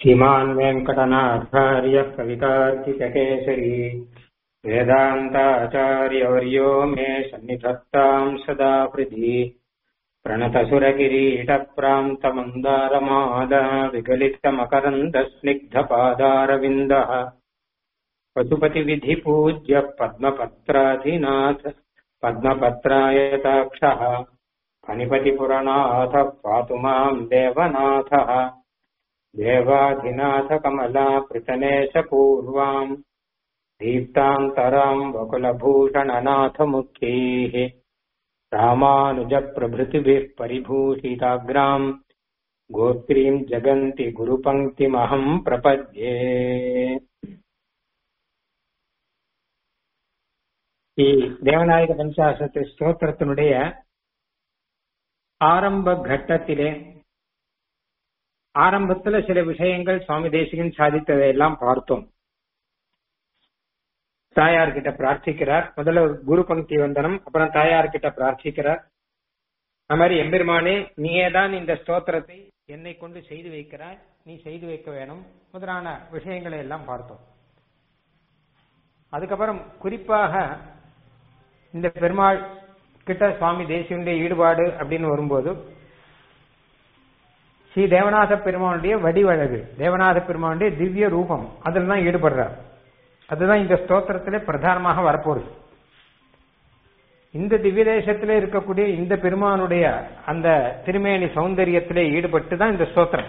श्रीमान् वेङ्कटनाथार्यः कवितार्किककेसरी वेदान्ताचार्यवर्यो मे सन्निधत्ताम् सदा हृदि प्रणतसुरकिरीटप्रान्तमन्दारमाला विगलितमकरन्दस्निग्धपादारविन्दः पशुपतिविधिपूज्य पद्मपत्राधिनाथ पद्मपत्रायताक्षः फणिपतिपुरनाथः पातु माम् देवनाथः देवाधिनाथकमलापृतनेश पूर्वाम् दीप्तान्तराम् वकुलभूषणनाथमुख्यैः रामानुजप्रभृतिभिः परिभूषिताग्राम् गोत्रीम् जगन्ति गुरुपङ्क्तिमहम् प्रपद्ये ಈ தேவநாயக பஞ்சாசத்து ஸ்தோத்திரத்தினுடைய ஆரம்ப கட்டத்திலே ஆரம்பத்துல சில விஷயங்கள் சுவாமி தேசிகன் சாதித்ததை எல்லாம் பார்த்தோம் தாயார் கிட்ட பிரார்த்திக்கிறார் முதல்ல குரு பங்கி வந்தனம் அப்புறம் தாயார் கிட்ட பிரார்த்திக்கிறார் அது மாதிரி எம்பெருமானே நீயே தான் இந்த ஸ்தோத்திரத்தை என்னை கொண்டு செய்து வைக்கிறாய் நீ செய்து வைக்க வேணும் முதலான விஷயங்களை எல்லாம் பார்த்தோம் அதுக்கப்புறம் குறிப்பாக இந்த பெருமாள் கிட்ட சுவாமி தேசியனுடைய ஈடுபாடு அப்படின்னு வரும்போது ஸ்ரீ தேவநாத பெருமானுடைய வடிவழகு தேவநாத பெருமானுடைய திவ்ய ரூபம் அதில் தான் ஈடுபடுறார் அதுதான் இந்த ஸ்தோத்திரத்திலே பிரதானமாக வரப்போகுது இந்த திவ்ய தேசத்திலே இருக்கக்கூடிய இந்த பெருமானுடைய அந்த திருமேனி சௌந்தரியத்திலே ஈடுபட்டு தான் இந்த ஸ்தோத்திரம்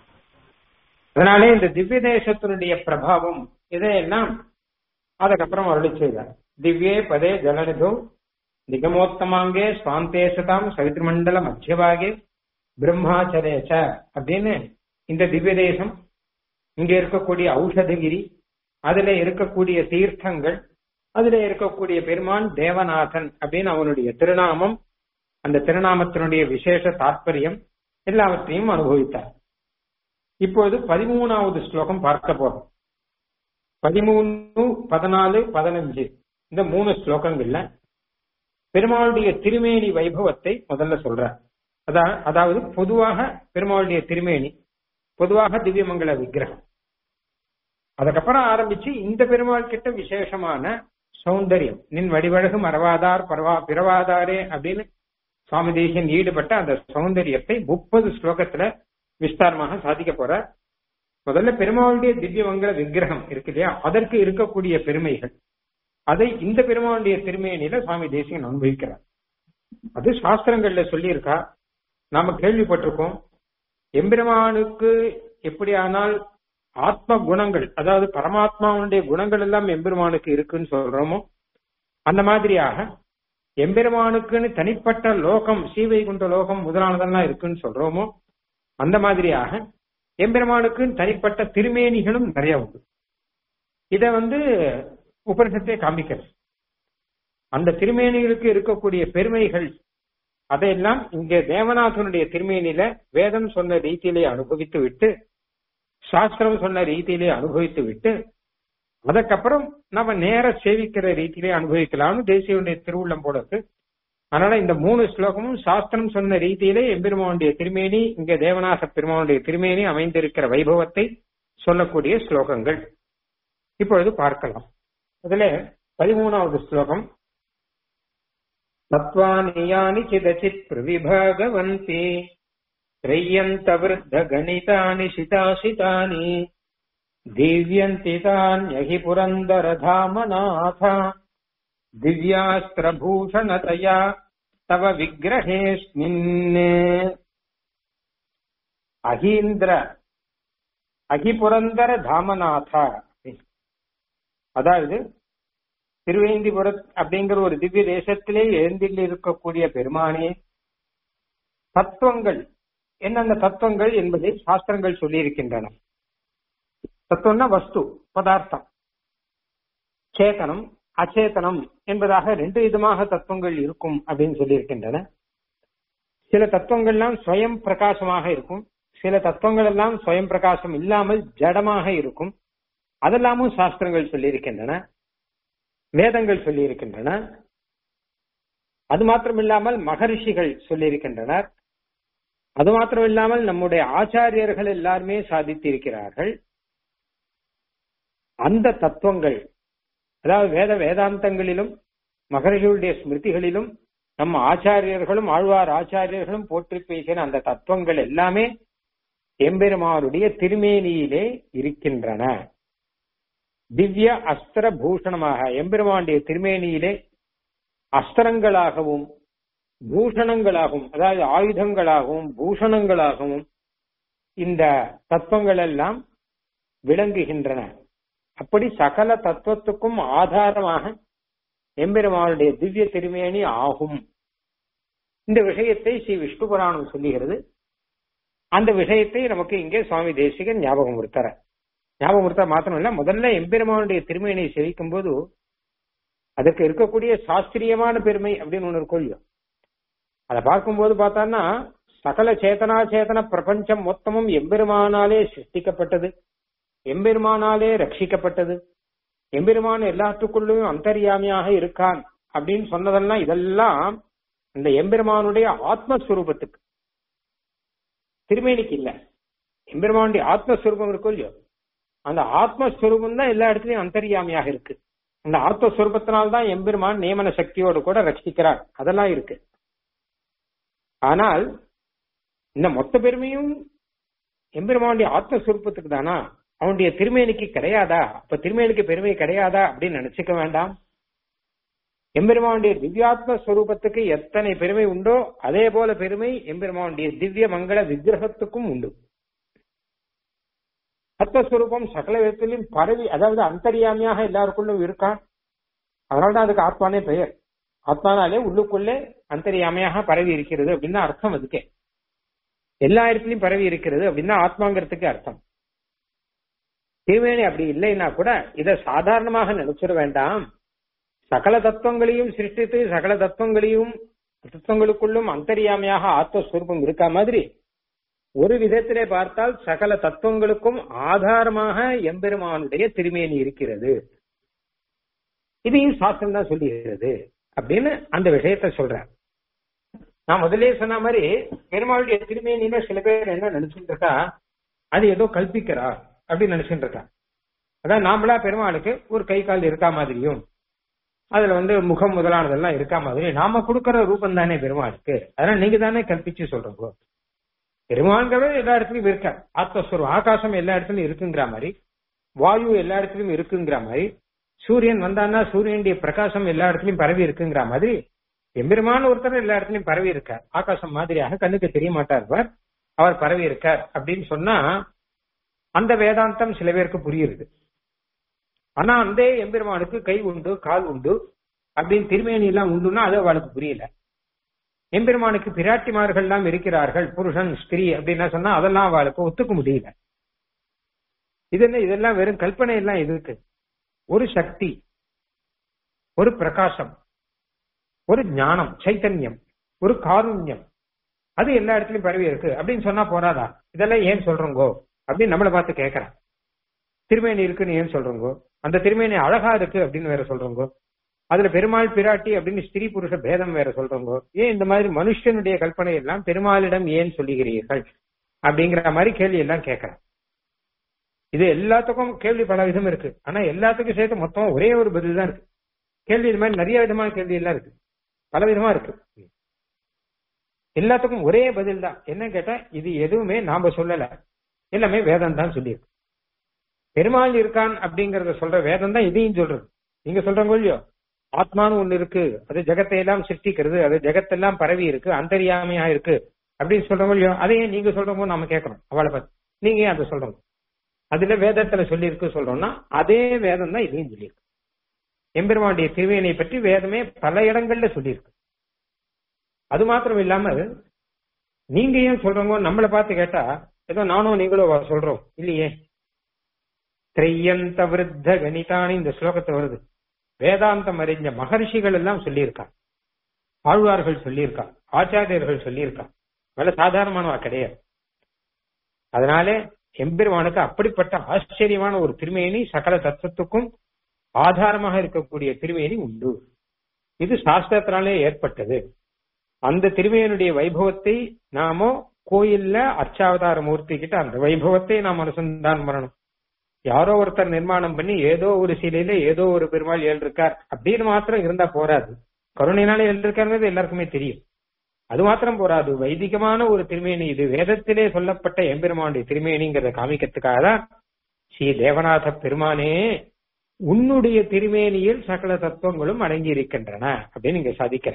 அதனாலே இந்த திவ்ய தேசத்தினுடைய பிரபாவம் இதையெல்லாம் அதுக்கப்புறம் அருளி செய்தார் திவ்யே பதே ஜலநிதோ நிகமோத்தமாங்கே சுவாந்தேசதாம் சவித்ருமண்டல மத்தியபாகே பிரம்மாச்சரேச்ச அப்படின்னு இந்த திவ்ய தேசம் இங்க இருக்கக்கூடிய ஔஷதகிரி அதுல இருக்கக்கூடிய தீர்த்தங்கள் அதுல இருக்கக்கூடிய பெருமான் தேவநாதன் அப்படின்னு அவனுடைய திருநாமம் அந்த திருநாமத்தினுடைய விசேஷ தாற்பயம் எல்லாவற்றையும் அனுபவித்தார் இப்போது பதிமூணாவது ஸ்லோகம் பார்க்க போறோம் பதிமூணு பதினாலு பதினஞ்சு இந்த மூணு ஸ்லோகங்கள்ல பெருமாளுடைய திருமேனி வைபவத்தை முதல்ல சொல்றார் அதாவது பொதுவாக பெருமாளுடைய திருமேனி பொதுவாக திவ்யமங்கல விக்கிரகம் அதுக்கப்புறம் ஆரம்பிச்சு இந்த பெருமாள் கிட்ட விசேஷமான சௌந்தரியம் நின் வடிவழகு மறவாதார் பரவா பிறவாதாரே அப்படின்னு சுவாமி தேசியன் ஈடுபட்ட அந்த சௌந்தரியத்தை முப்பது ஸ்லோகத்துல விஸ்தாரமாக சாதிக்க போற முதல்ல பெருமாளுடைய திவ்யமங்கல விக்கிரகம் இருக்கு இல்லையா அதற்கு இருக்கக்கூடிய பெருமைகள் அதை இந்த பெருமாளுடைய திருமேனியில சுவாமி தேசியன் அனுபவிக்கிறார் அது சாஸ்திரங்கள்ல சொல்லியிருக்கா நாம கேள்விப்பட்டிருக்கோம் எம்பெருமானுக்கு எப்படியானால் ஆத்ம குணங்கள் அதாவது பரமாத்மாவுடைய குணங்கள் எல்லாம் எம்பெருமானுக்கு இருக்குன்னு சொல்றோமோ அந்த மாதிரியாக எம்பெருமானுக்குன்னு தனிப்பட்ட லோகம் சீவைகுண்ட லோகம் முதலானதெல்லாம் இருக்குன்னு சொல்றோமோ அந்த மாதிரியாக எம்பெருமானுக்கு தனிப்பட்ட திருமேனிகளும் நிறைய உண்டு இத வந்து உபனிஷத்தை காமிக்கிறது அந்த திருமேனிகளுக்கு இருக்கக்கூடிய பெருமைகள் அதையெல்லாம் இங்க தேவநாதனுடைய திருமேனியில வேதம் சொன்ன ரீதியிலே அனுபவித்து விட்டு சாஸ்திரம் சொன்ன ரீதியிலே அனுபவித்து விட்டு அதுக்கப்புறம் நம்ம நேர சேவிக்கிற ரீதியிலே அனுபவிக்கலாம்னு தேசியனுடைய திருவுள்ளம் போடுறது அதனால இந்த மூணு ஸ்லோகமும் சாஸ்திரம் சொன்ன ரீதியிலே எம்பெருமானுடைய திருமேனி இங்க தேவநாத பெருமானுடைய திருமேனி அமைந்திருக்கிற வைபவத்தை சொல்லக்கூடிய ஸ்லோகங்கள் இப்பொழுது பார்க்கலாம் அதுல பதிமூணாவது ஸ்லோகம் தத்வானியானி சிதச்சித் பிரவிபாகவந்தி त्रय्यन्त वृद्ध गणितानि शिताशितानि दीव्यन्ति तान्यहि पुरन्दरधामनाथ दिव्यास्त्रभूषणतया तव विग्रहेऽस्मिन् அகீந்திர அகிபுரந்தர தாமநாத அதாவது திருவேந்திபுரத் அப்படிங்கிற ஒரு திவ்ய தேசத்திலே எழுந்தில் இருக்கக்கூடிய பெருமானே தத்துவங்கள் என்னென்ன தத்துவங்கள் என்பதை சாஸ்திரங்கள் சொல்லியிருக்கின்றன தத்துவம்னா வஸ்து பதார்த்தம் சேத்தனம் அச்சேதனம் என்பதாக ரெண்டு விதமாக தத்துவங்கள் இருக்கும் அப்படின்னு சொல்லியிருக்கின்றன சில தத்துவங்கள்லாம் ஸ்வயம் பிரகாசமாக இருக்கும் சில தத்துவங்கள் எல்லாம் ஸ்வயம் பிரகாசம் இல்லாமல் ஜடமாக இருக்கும் அதெல்லாமும் சாஸ்திரங்கள் சொல்லியிருக்கின்றன வேதங்கள் சொல்லியிருக்கின்றன அது மாத்திரம் இல்லாமல் மகரிஷிகள் சொல்லியிருக்கின்றனர் அது மாத்திரம் இல்லாமல் நம்முடைய ஆச்சாரியர்கள் எல்லாருமே சாதித்திருக்கிறார்கள் அந்த தத்துவங்கள் அதாவது வேத வேதாந்தங்களிலும் மகர்ஷிகளுடைய ஸ்மிருதிகளிலும் நம்ம ஆச்சாரியர்களும் ஆழ்வார் ஆச்சாரியர்களும் போற்றி பேசின அந்த தத்துவங்கள் எல்லாமே எம்பெருமானுடைய திருமேனியிலே இருக்கின்றன திவ்ய அஸ்திர பூஷணமாக எம்பெருமானுடைய திருமேனியிலே அஸ்திரங்களாகவும் பூஷணங்களாகவும் அதாவது ஆயுதங்களாகவும் பூஷணங்களாகவும் இந்த தத்துவங்கள் எல்லாம் விளங்குகின்றன அப்படி சகல தத்துவத்துக்கும் ஆதாரமாக எம்பெருமானுடைய திவ்ய திருமேனி ஆகும் இந்த விஷயத்தை ஸ்ரீ விஷ்ணு புராணம் சொல்லுகிறது அந்த விஷயத்தை நமக்கு இங்கே சுவாமி தேசிகன் ஞாபகம் கொடுத்தார ஞாபகம் கொடுத்தா மாத்திரம் இல்ல முதல்ல எம்பெருமானுடைய திருமேனியை செவிக்கும் போது அதுக்கு இருக்கக்கூடிய சாஸ்திரியமான பெருமை அப்படின்னு ஒண்ணு இருக்கும் இல்லையோ அதை பார்க்கும்போது பார்த்தான்னா சகல சேதனா சேதன பிரபஞ்சம் மொத்தமும் எம்பெருமானாலே சிருஷ்டிக்கப்பட்டது எம்பெருமானாலே ரட்சிக்கப்பட்டது எம்பெருமான் எல்லாத்துக்குள்ளும் அந்தரியாமியாக இருக்கான் அப்படின்னு சொன்னதெல்லாம் இதெல்லாம் இந்த எம்பெருமானுடைய ஆத்மஸ்வரூபத்துக்கு திருமேனிக்கு இல்ல எம்பெருமானுடைய ஆத்மஸ்வரூபம் இருக்கும் இல்லையோ அந்த ஆத்மஸ்வரூபம் தான் எல்லா இடத்துலயும் அந்தரியாமியாக இருக்கு அந்த ஆத்மஸ்வரூபத்தினால்தான் எம்பெருமான் நியமன சக்தியோடு கூட ரட்சிக்கிறார் அதெல்லாம் இருக்கு ஆனால் இந்த மொத்த பெருமையும் எம்பெருமானுடைய ஆத்மஸ்வரூபத்துக்கு தானா அவனுடைய திருமேனிக்கு கிடையாதா அப்ப திருமேனிக்கு பெருமை கிடையாதா அப்படின்னு நினைச்சுக்க வேண்டாம் எம்பெருமானுடைய திவ்யாத்ம ஸ்வரூபத்துக்கு எத்தனை பெருமை உண்டோ அதே போல பெருமை எம்பெருமானுடைய திவ்ய மங்கள விக்கிரகத்துக்கும் உண்டு ஆத்மஸ்வரூபம் சகல விதத்திலும் பரவி அதாவது அந்தரியாமியாக எல்லாருக்குள்ளும் இருக்கான் அதனால்தான் அதுக்கு ஆத்மானே பெயர் ஆத்மானாலே உள்ளுக்குள்ளே அந்தரியாமையாக பரவி இருக்கிறது அப்படின்னு அர்த்தம் அதுக்கே எல்லா இடத்துலயும் பரவி இருக்கிறது அப்படின்னு ஆத்மாங்கிறதுக்கு அர்த்தம் திருவேணி அப்படி இல்லைன்னா கூட இதை சாதாரணமாக நினைச்சிட வேண்டாம் சகல தத்துவங்களையும் சிருஷ்டித்து சகல தத்துவங்களையும் தத்துவங்களுக்குள்ளும் அந்தரியாமையாக ஆத்மஸ்வரூபம் இருக்கா மாதிரி ஒரு விதத்திலே பார்த்தால் சகல தத்துவங்களுக்கும் ஆதாரமாக எம்பெருமானுடைய திருமேனி இருக்கிறது இதையும் சாஸ்திரம் தான் சொல்லுகிறது அப்படின்னு அந்த விஷயத்த சொல்றேன் நான் முதலே சொன்ன மாதிரி பெருமாளுடைய திருமேனியில சில பேர் என்ன நினைச்சுட்டு இருக்கா அது ஏதோ கல்பிக்கிறா அப்படின்னு நினைச்சுட்டு இருக்கா அதான் நாமளா பெருமாளுக்கு ஒரு கை கால் இருக்கா மாதிரியும் அதுல வந்து முகம் முதலானதெல்லாம் இருக்கா மாதிரி நாம கொடுக்கற ரூபம் தானே பெருமாளுக்கு அதனால நீங்க தானே கல்பிச்சு சொல்றோம் பெருமான்கிறவர் எல்லா இடத்துலயும் இருக்க ஆத்மஸ்வரம் ஆகாசம் எல்லா இடத்துலயும் இருக்குங்கிற மாதிரி வாயு எல்லா இடத்துலயும் இருக்குங்கிற மாதிரி சூரியன் வந்தான்னா சூரியனுடைய பிரகாசம் எல்லா இடத்துலயும் பரவி இருக்குங்கிற மாதிரி எம்பெருமான ஒருத்தர் எல்லா இடத்துலயும் பரவி இருக்கார் ஆகாசம் மாதிரியாக கண்ணுக்கு தெரிய மாட்டார் அவர் பரவி இருக்கார் அப்படின்னு சொன்னா அந்த வேதாந்தம் சில பேருக்கு புரியுது ஆனா அந்த எம்பெருமானுக்கு கை உண்டு கால் உண்டு அப்படின்னு திருமேனி எல்லாம் உண்டுன்னா அது அவளுக்கு புரியல எம்பெருமானுக்கு பிராட்டிமார்கள் எல்லாம் இருக்கிறார்கள் புருஷன் ஸ்திரீ அப்படின்னா சொன்னா அதெல்லாம் அவளுக்கு ஒத்துக்க முடியல இது என்ன இதெல்லாம் வெறும் கல்பனை எல்லாம் இருக்கு ஒரு சக்தி ஒரு பிரகாசம் ஒரு ஞானம் சைத்தன்யம் ஒரு காருண்யம் அது எல்லா இடத்துலயும் பரவி இருக்கு அப்படின்னு சொன்னா போறாதா இதெல்லாம் ஏன் சொல்றோங்கோ அப்படின்னு நம்மளை பார்த்து கேட்கறான் திருமேனி இருக்குன்னு ஏன் சொல்றோங்கோ அந்த திருமேனி அழகா இருக்கு அப்படின்னு வேற சொல்றோங்கோ அதுல பெருமாள் பிராட்டி அப்படின்னு ஸ்திரீ புருஷ பேதம் வேற சொல்றோங்கோ ஏன் இந்த மாதிரி மனுஷனுடைய கல்பனை எல்லாம் பெருமாளிடம் ஏன் சொல்லுகிறீர்கள் அப்படிங்கிற மாதிரி கேள்வி எல்லாம் கேட்கறேன் இது எல்லாத்துக்கும் கேள்வி பல விதம் இருக்கு ஆனா எல்லாத்துக்கும் சேர்த்து மொத்தம் ஒரே ஒரு பதில் தான் இருக்கு கேள்வி இது மாதிரி நிறைய விதமான கேள்வி எல்லாம் இருக்கு பல விதமா இருக்கு எல்லாத்துக்கும் ஒரே பதில் தான் என்ன கேட்டா இது எதுவுமே நாம சொல்லல எல்லாமே வேதம் தான் சொல்லியிருக்கு பெருமாள் இருக்கான் அப்படிங்கறத சொல்ற வேதம் தான் இதையும் சொல்றது நீங்க சொல்றவங்க இல்லையோ ஆத்மான்னு ஒண்ணு இருக்கு அது ஜெகத்தை எல்லாம் சிருஷ்டிக்கிறது அது ஜெகத்தெல்லாம் பரவி இருக்கு அந்தரியாமையா இருக்கு அப்படின்னு சொல்றவங்க இல்லையோ அதையே நீங்க சொல்றவங்க நாம கேட்கணும் அவளை பத்தி நீங்க ஏன் அதை சொல்றோம் அதுல வேதத்துல சொல்லியிருக்கு சொல்றோம்னா அதே வேதம் தான் இதையும் சொல்லியிருக்கு எம்பெருமானுடைய திருவேணியை பற்றி வேதமே பல இடங்கள்ல சொல்லியிருக்கு அது மாத்திரம் இல்லாம நீங்க ஏன் சொல்றவங்க நம்மளை பார்த்து கேட்டா ஏதோ நானும் நீங்களும் சொல்றோம் இல்லையே திரையந்த விருத்த கணிதானி இந்த ஸ்லோகத்தை வருது வேதாந்தம் அறிஞ்ச மகர்ஷிகள் எல்லாம் சொல்லியிருக்கா ஆழ்வார்கள் சொல்லியிருக்கா ஆச்சாரியர்கள் சொல்லியிருக்கா நல்ல சாதாரணமானவா கிடையாது அதனாலே எம்பெருமானுக்கு அப்படிப்பட்ட ஆச்சரியமான ஒரு திருமேனி சகல தத்துவத்துக்கும் ஆதாரமாக இருக்கக்கூடிய திருமேனி உண்டு இது சாஸ்திரத்தினாலே ஏற்பட்டது அந்த திருமேனுடைய வைபவத்தை நாமோ கோயில்ல அர்ச்சாவதார மூர்த்தி கிட்ட அந்த வைபவத்தை நாம் அனுசந்தானம் பண்ணணும் யாரோ ஒருத்தர் நிர்மாணம் பண்ணி ஏதோ ஒரு சிலையில ஏதோ ஒரு பெருமாள் எழுந்திருக்கார் அப்படின்னு மாத்திரம் இருந்தா போராது கருணையினால எழுந்திருக்காருங்கிறது எல்லாருக்குமே தெரியும் அது மாத்திரம் போராது வைதிகமான ஒரு திருமேனி இது வேதத்திலே சொல்லப்பட்ட எம்பெருமானுடைய திருமேனிங்கிறத காமிக்கிறதுக்காக தான் ஸ்ரீ தேவநாத பெருமானே உன்னுடைய திருமேனியில் சகல தத்துவங்களும் அடங்கி இருக்கின்றன அப்படின்னு இங்க சாதிக்கிற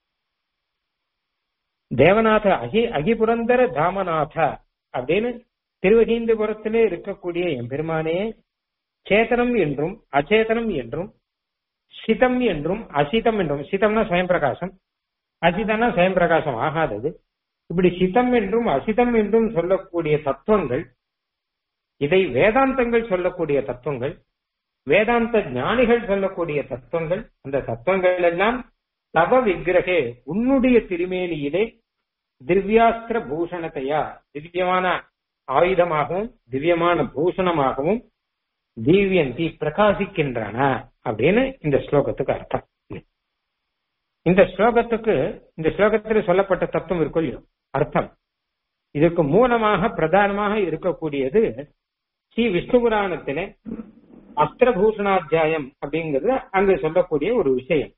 தேவநாத அகி அகிபுரந்தர தாமநாத அப்படின்னு திருவகீந்திபுரத்திலே இருக்கக்கூடிய எம்பெருமானே சேதனம் என்றும் அச்சேதனம் என்றும் சிதம் என்றும் அசிதம் என்றும் சிதம்னா சுயம் பிரகாசம் அசிதம்னா சுயம் பிரகாசம் ஆகாதது இப்படி சிதம் என்றும் அசிதம் என்றும் சொல்லக்கூடிய தத்துவங்கள் இதை வேதாந்தங்கள் சொல்லக்கூடிய தத்துவங்கள் வேதாந்த ஞானிகள் சொல்லக்கூடிய தத்துவங்கள் அந்த தத்துவங்கள் எல்லாம் தவ விக்கிரகே உன்னுடைய திருமேனியிலே திவ்யாஸ்திர பூஷணத்தையா திவ்யமான ஆயுதமாகவும் திவ்யமான பூஷணமாகவும் தீவியந்தி பிரகாசிக்கின்றன அப்படின்னு இந்த ஸ்லோகத்துக்கு அர்த்தம் இந்த ஸ்லோகத்துக்கு இந்த ஸ்லோகத்தில் சொல்லப்பட்ட தத்துவம் இருக்கும் இல்லையோ அர்த்தம் இதுக்கு மூலமாக பிரதானமாக இருக்கக்கூடியது ஸ்ரீ விஷ்ணு புராணத்திலே அஸ்திரபூஷணாத்தியாயம் அப்படிங்கிறது அங்கு சொல்லக்கூடிய ஒரு விஷயம்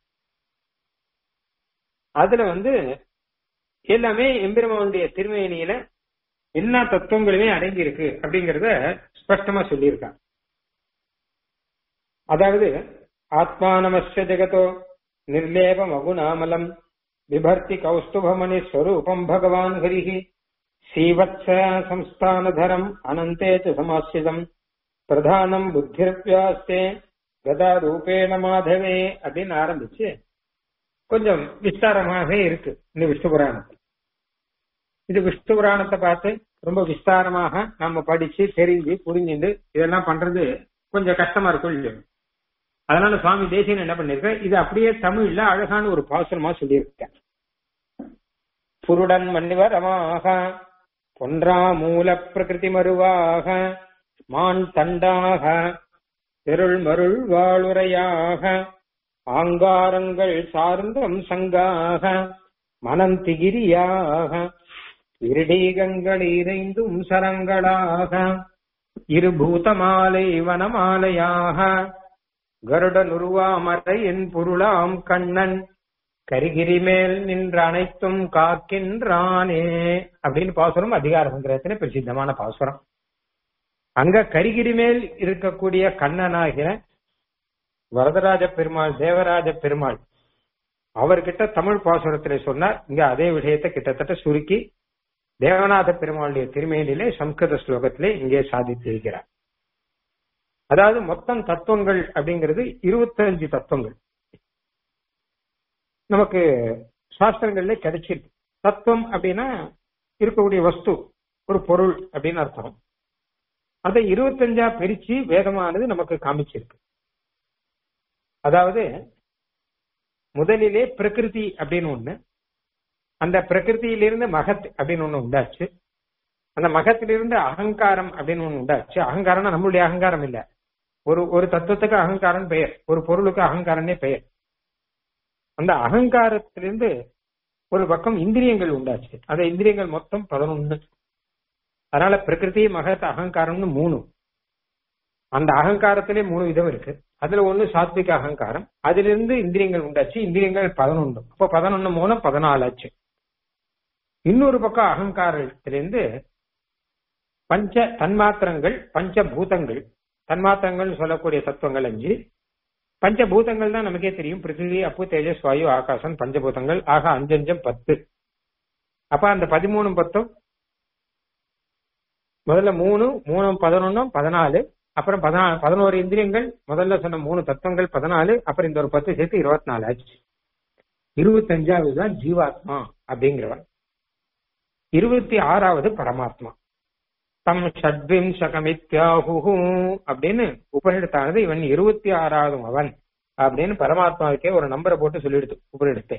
அதுல வந்து எல்லாமே எம்பெருமானுடைய திருமேனியில எல்லா தத்துவங்களுமே அடங்கி இருக்கு அப்படிங்கறத ஸ்பஷ்டமா சொல்லியிருக்காங்க அதாவது ஆத்மானமஸ்ய ஜெகதோ நிர்லேபம் அகுணாமலம் விபர்த்தி கௌஸ்துபமணி ஸ்வரூபம் பகவான் ஹரிஹி ஸ்ரீவத்ச சம்ஸ்தானதரம் அனந்தே ச சமாசிதம் பிரதானம் புத்திரப்பியாஸ்தே கதா ரூபேண மாதவே அப்படின்னு ஆரம்பிச்சு கொஞ்சம் விஸ்தாரமாக இருக்கு இந்த விஷ்ணு புராணத்தில் இது விஷ்ணு புராணத்தை பார்த்து ரொம்ப விஸ்தாரமாக நம்ம படிச்சு தெரிஞ்சு புரிஞ்சுண்டு இதெல்லாம் பண்றது கொஞ்சம் கஷ்டமா இருக்கும் இல்லையோ அதனால சுவாமி தேசியன் என்ன பண்ணிருக்க இது அப்படியே தமிழ்ல அழகான ஒரு பாசுரமா சொல்லியிருக்க புருடன் மன்னிவரமாக பொன்றா மூல பிரகிருதி மருவாக மான் தண்டாக தெருள் மருள் வாளுரையாக ஆங்காரங்கள் சார்ந்தம் சங்காக மனம் திகிரியாக இருடீகங்கள் இறைந்தும் சரங்களாக இருபூத மாலை வனமாலையாக கருடன் உருவாமறை என் பொருளாம் கண்ணன் கரிகிரி மேல் நின்ற அனைத்தும் காக்கின்றானே அப்படின்னு பாசுரம் அதிகார சங்கிரகத்தின பிரசித்தமான பாசுரம் அங்க கரிகிரி மேல் இருக்கக்கூடிய கண்ணனாகிற வரதராஜ பெருமாள் தேவராஜ பெருமாள் அவர்கிட்ட தமிழ் பாசுரத்திலே சொன்னார் இங்க அதே விஷயத்தை கிட்டத்தட்ட சுருக்கி தேவநாத பெருமாளுடைய திருமேனிலே சம்ஸ்கிருத ஸ்லோகத்திலே இங்கே சாதித்திருக்கிறார் அதாவது மொத்தம் தத்துவங்கள் அப்படிங்கிறது இருபத்தஞ்சு தத்துவங்கள் நமக்கு சாஸ்திரங்கள்ல கிடைச்சிருக்கு தத்துவம் அப்படின்னா இருக்கக்கூடிய வஸ்து ஒரு பொருள் அப்படின்னு அர்த்தம் அதை இருபத்தஞ்சா பிரிச்சு வேதமானது நமக்கு காமிச்சிருக்கு அதாவது முதலிலே பிரகிருதி அப்படின்னு ஒண்ணு அந்த பிரகிருதியிலிருந்து மகத் அப்படின்னு ஒண்ணு உண்டாச்சு அந்த மகத்திலிருந்து அகங்காரம் அப்படின்னு ஒண்ணு உண்டாச்சு அகங்காரம்னா நம்மளுடைய அகங்காரம் இல்ல ஒரு ஒரு தத்துவத்துக்கு அகங்காரம் பெயர் ஒரு பொருளுக்கு அகங்காரனே பெயர் அந்த அகங்காரத்திலிருந்து ஒரு பக்கம் இந்திரியங்கள் உண்டாச்சு அந்த இந்திரியங்கள் மொத்தம் பதினொன்னு அதனால பிரகிருதி மகத் அகங்காரம்னு மூணு அந்த அகங்காரத்திலே மூணு விதம் இருக்கு அதுல ஒண்ணு சாத்விக அகங்காரம் அதிலிருந்து இந்திரியங்கள் உண்டாச்சு இந்திரியங்கள் பதினொன்று அப்ப பதினொன்னு மூலம் பதினாலு ஆச்சு இன்னொரு பக்கம் அகங்காரத்திலிருந்து பஞ்ச தன்மாத்திரங்கள் பஞ்சபூதங்கள் தன்மாத்திரங்கள் சொல்லக்கூடிய தத்துவங்கள் அஞ்சு பஞ்சபூதங்கள் தான் நமக்கே தெரியும் பிருத்திவி அப்பு தேஜஸ் வாயு ஆகாசம் பஞ்சபூதங்கள் ஆக அஞ்சஞ்சம் பத்து அப்ப அந்த பதிமூணு பத்தும் முதல்ல மூணு மூணு பதினொன்னும் பதினாலு அப்புறம் பதினாலு பதினோரு இந்திரியங்கள் முதல்ல சொன்ன மூணு தத்துவங்கள் பதினாலு அப்புறம் இந்த ஒரு பத்து சேர்த்து இருபத்தி நாலு ஆச்சு இருபத்தஞ்சாவது தான் ஜீவாத்மா அப்படிங்கிறவன் இருபத்தி ஆறாவது பரமாத்மா தம் ஷட்விம்சகமித்யாஹு அப்படின்னு உபநிடத்தானது இவன் இருபத்தி ஆறாவது அவன் அப்படின்னு பரமாத்மாவுக்கே ஒரு நம்பரை போட்டு சொல்லிடுது உபநிடத்தை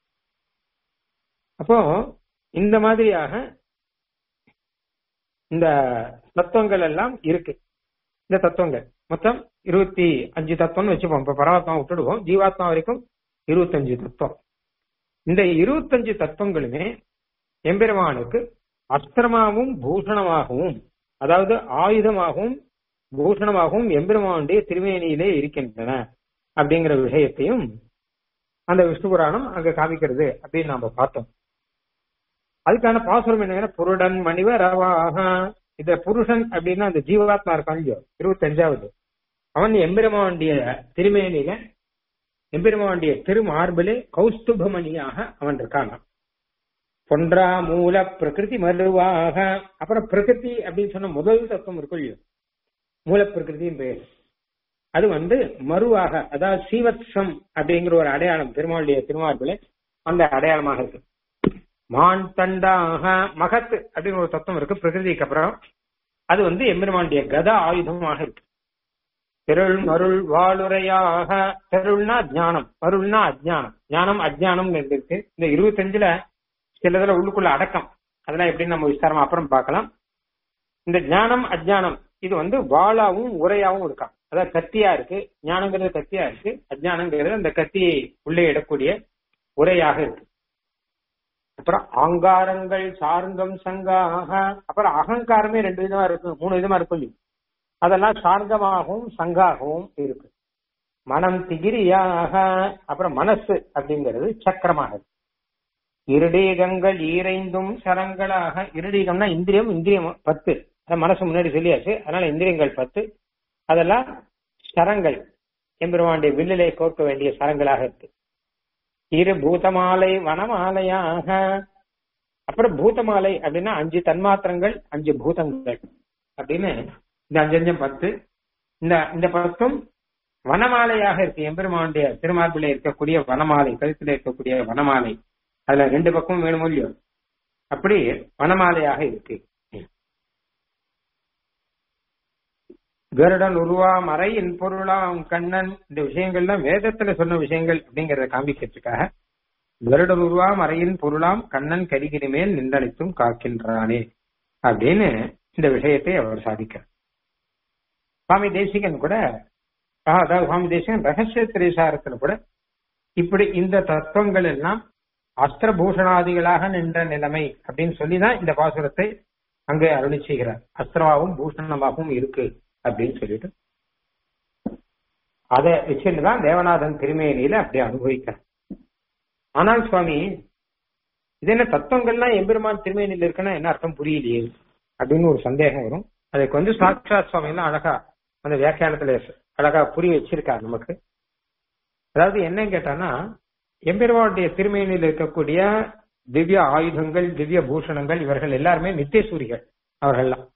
அப்போ இந்த மாதிரியாக இந்த தத்துவங்கள் எல்லாம் இருக்கு இந்த தத்துவங்கள் மொத்தம் இருபத்தி அஞ்சு தத்துவம்னு வச்சுப்போம் இப்ப பரமாத்மா விட்டுடுவோம் ஜீவாத்மா வரைக்கும் இருபத்தஞ்சு தத்துவம் இந்த இருபத்தஞ்சு தத்துவங்களுமே எம்பெருமானுக்கு அஸ்திரமாகவும் பூஷணமாகவும் அதாவது ஆயுதமாகவும் பூஷணமாகவும் எம்பெருமானுடைய திருமேனியிலே இருக்கின்றன அப்படிங்கிற விஷயத்தையும் அந்த விஷ்ணு புராணம் அங்க காமிக்கிறது அப்படின்னு நாம பார்த்தோம் அதுக்கான பாசுரம் என்னன்னா புருடன் மணிவரவாக இந்த புருஷன் அப்படின்னா அந்த ஜீவாத்மா இருக்கான் இல்லையோ இருபத்தஞ்சாவது அவன் எம்பெருமானுடைய திருமேனியில எம்பெருமானுடைய திருமார்பிலே கௌஸ்துபமணியாக அவன் இருக்கானாம் பொன்றா மூல பிரகிருதி மருவாக அப்புறம் பிரகிருதி அப்படின்னு சொன்ன முதல் தத்துவம் இருக்கும் இல்லையோ மூல பிரகிருதியின் பெயர் அது வந்து மறுவாக அதாவது சீவத்சம் அப்படிங்கிற ஒரு அடையாளம் பெருமாளுடைய திருமார்பிலே அந்த அடையாளமாக இருக்கு மான் தண்டாக மகத்து அப்படின்னு ஒரு தத்துவம் இருக்கு பிரகிருதிக்கு அப்புறம் அது வந்து எம்பெருமானுடைய கத ஆயுதமாக இருக்கு தெருள் மருள் வாளுரையாக தெருள்னா ஞானம் மருள்னா அஜ்ஞானம் ஞானம் அஜ்ஞானம் இருக்கு இந்த இருபத்தஞ்சுல சிலதுல உள்ளுக்குள்ள அடக்கம் அதெல்லாம் எப்படி நம்ம விஸ்தாரமா அப்புறம் பார்க்கலாம் இந்த ஞானம் அஜ்ஞானம் இது வந்து வாளாவும் உரையாவும் இருக்கான் அதாவது கத்தியா இருக்கு ஞானங்கிறது கத்தியா இருக்கு அஜ்ஞானங்கிறது அந்த கத்தியை உள்ளே இடக்கூடிய உரையாக இருக்கு அப்புறம் ஆங்காரங்கள் சார்ந்தம் சங்காக அப்புறம் அகங்காரமே ரெண்டு விதமா இருக்கு மூணு விதமா இருக்கும் இல்லையா அதெல்லாம் சார்ந்தமாகவும் சங்காகவும் இருக்கு மனம் திகிரியாக அப்புறம் மனசு அப்படிங்கிறது சக்கரமாக இருக்கு இருடீகங்கள் ஈரைந்தும் சரங்களாக இருடீகம்னா இந்திரியம் இந்திரியம் பத்து அது மனசு முன்னாடி சொல்லியாச்சு அதனால இந்திரியங்கள் பத்து அதெல்லாம் சரங்கள் எம்பெருமானுடைய வில்லிலே கோர்க்க வேண்டிய சரங்களாக இருக்கு இரு பூதமாலை வனமாலையாக அப்புறம் பூதமாலை அப்படின்னா அஞ்சு தன்மாத்திரங்கள் அஞ்சு பூதங்கள் அப்படின்னு இந்த அஞ்சஞ்சம் பத்து இந்த இந்த பத்தும் வனமாலையாக இருக்கு எம்பெருமானுடைய திருமார்பிலே இருக்கக்கூடிய வனமாலை கழுத்துல இருக்கக்கூடிய வனமாலை அதுல ரெண்டு பக்கமும் வேணும் இல்லையோ அப்படி வனமாலையாக இருக்கு கருடன் உருவா மறையின் பொருளாம் கண்ணன் இந்த விஷயங்கள்லாம் வேதத்துல சொன்ன விஷயங்கள் அப்படிங்கறத காமிக்கிறதுக்காக கருடன் உருவா மறையின் பொருளாம் கண்ணன் கரிகிரி மேல் நின்றளித்தும் காக்கின்றானே அப்படின்னு இந்த விஷயத்தை அவர் சாதிக்கிறார் சுவாமி தேசிகன் கூட அதாவது சுவாமி தேசிகன் ரகசிய திரைசாரத்துல கூட இப்படி இந்த தத்துவங்கள் எல்லாம் அஸ்திரபூஷணாதிகளாக நின்ற நிலைமை அப்படின்னு சொல்லிதான் இந்த பாசுரத்தை அங்கே அருளி செய்கிறார் அஸ்திரமாகவும் பூஷணமாகவும் இருக்கு அப்படின்னு சொல்லிட்டு அதை வச்சுட்டுதான் தேவநாதன் திருமேனியில அப்படி அனுபவிக்கிறார் ஆனால் சுவாமி இது என்ன தத்துவங்கள்லாம் எம்பெருமான் திருமேனியில் இருக்குன்னா என்ன அர்த்தம் புரியலையே அப்படின்னு ஒரு சந்தேகம் வரும் அதுக்கு வந்து சாட்சாத் சுவாமி எல்லாம் அழகா அந்த வியாக்கியானத்துல அழகா புரிய வச்சிருக்காரு நமக்கு அதாவது என்ன கேட்டானா எம்பெருமானுடைய திருமேனியில் இருக்கக்கூடிய திவ்ய ஆயுதங்கள் திவ்ய பூஷணங்கள் இவர்கள் எல்லாருமே நித்தியசூரிகள் அவர்கள்லாம்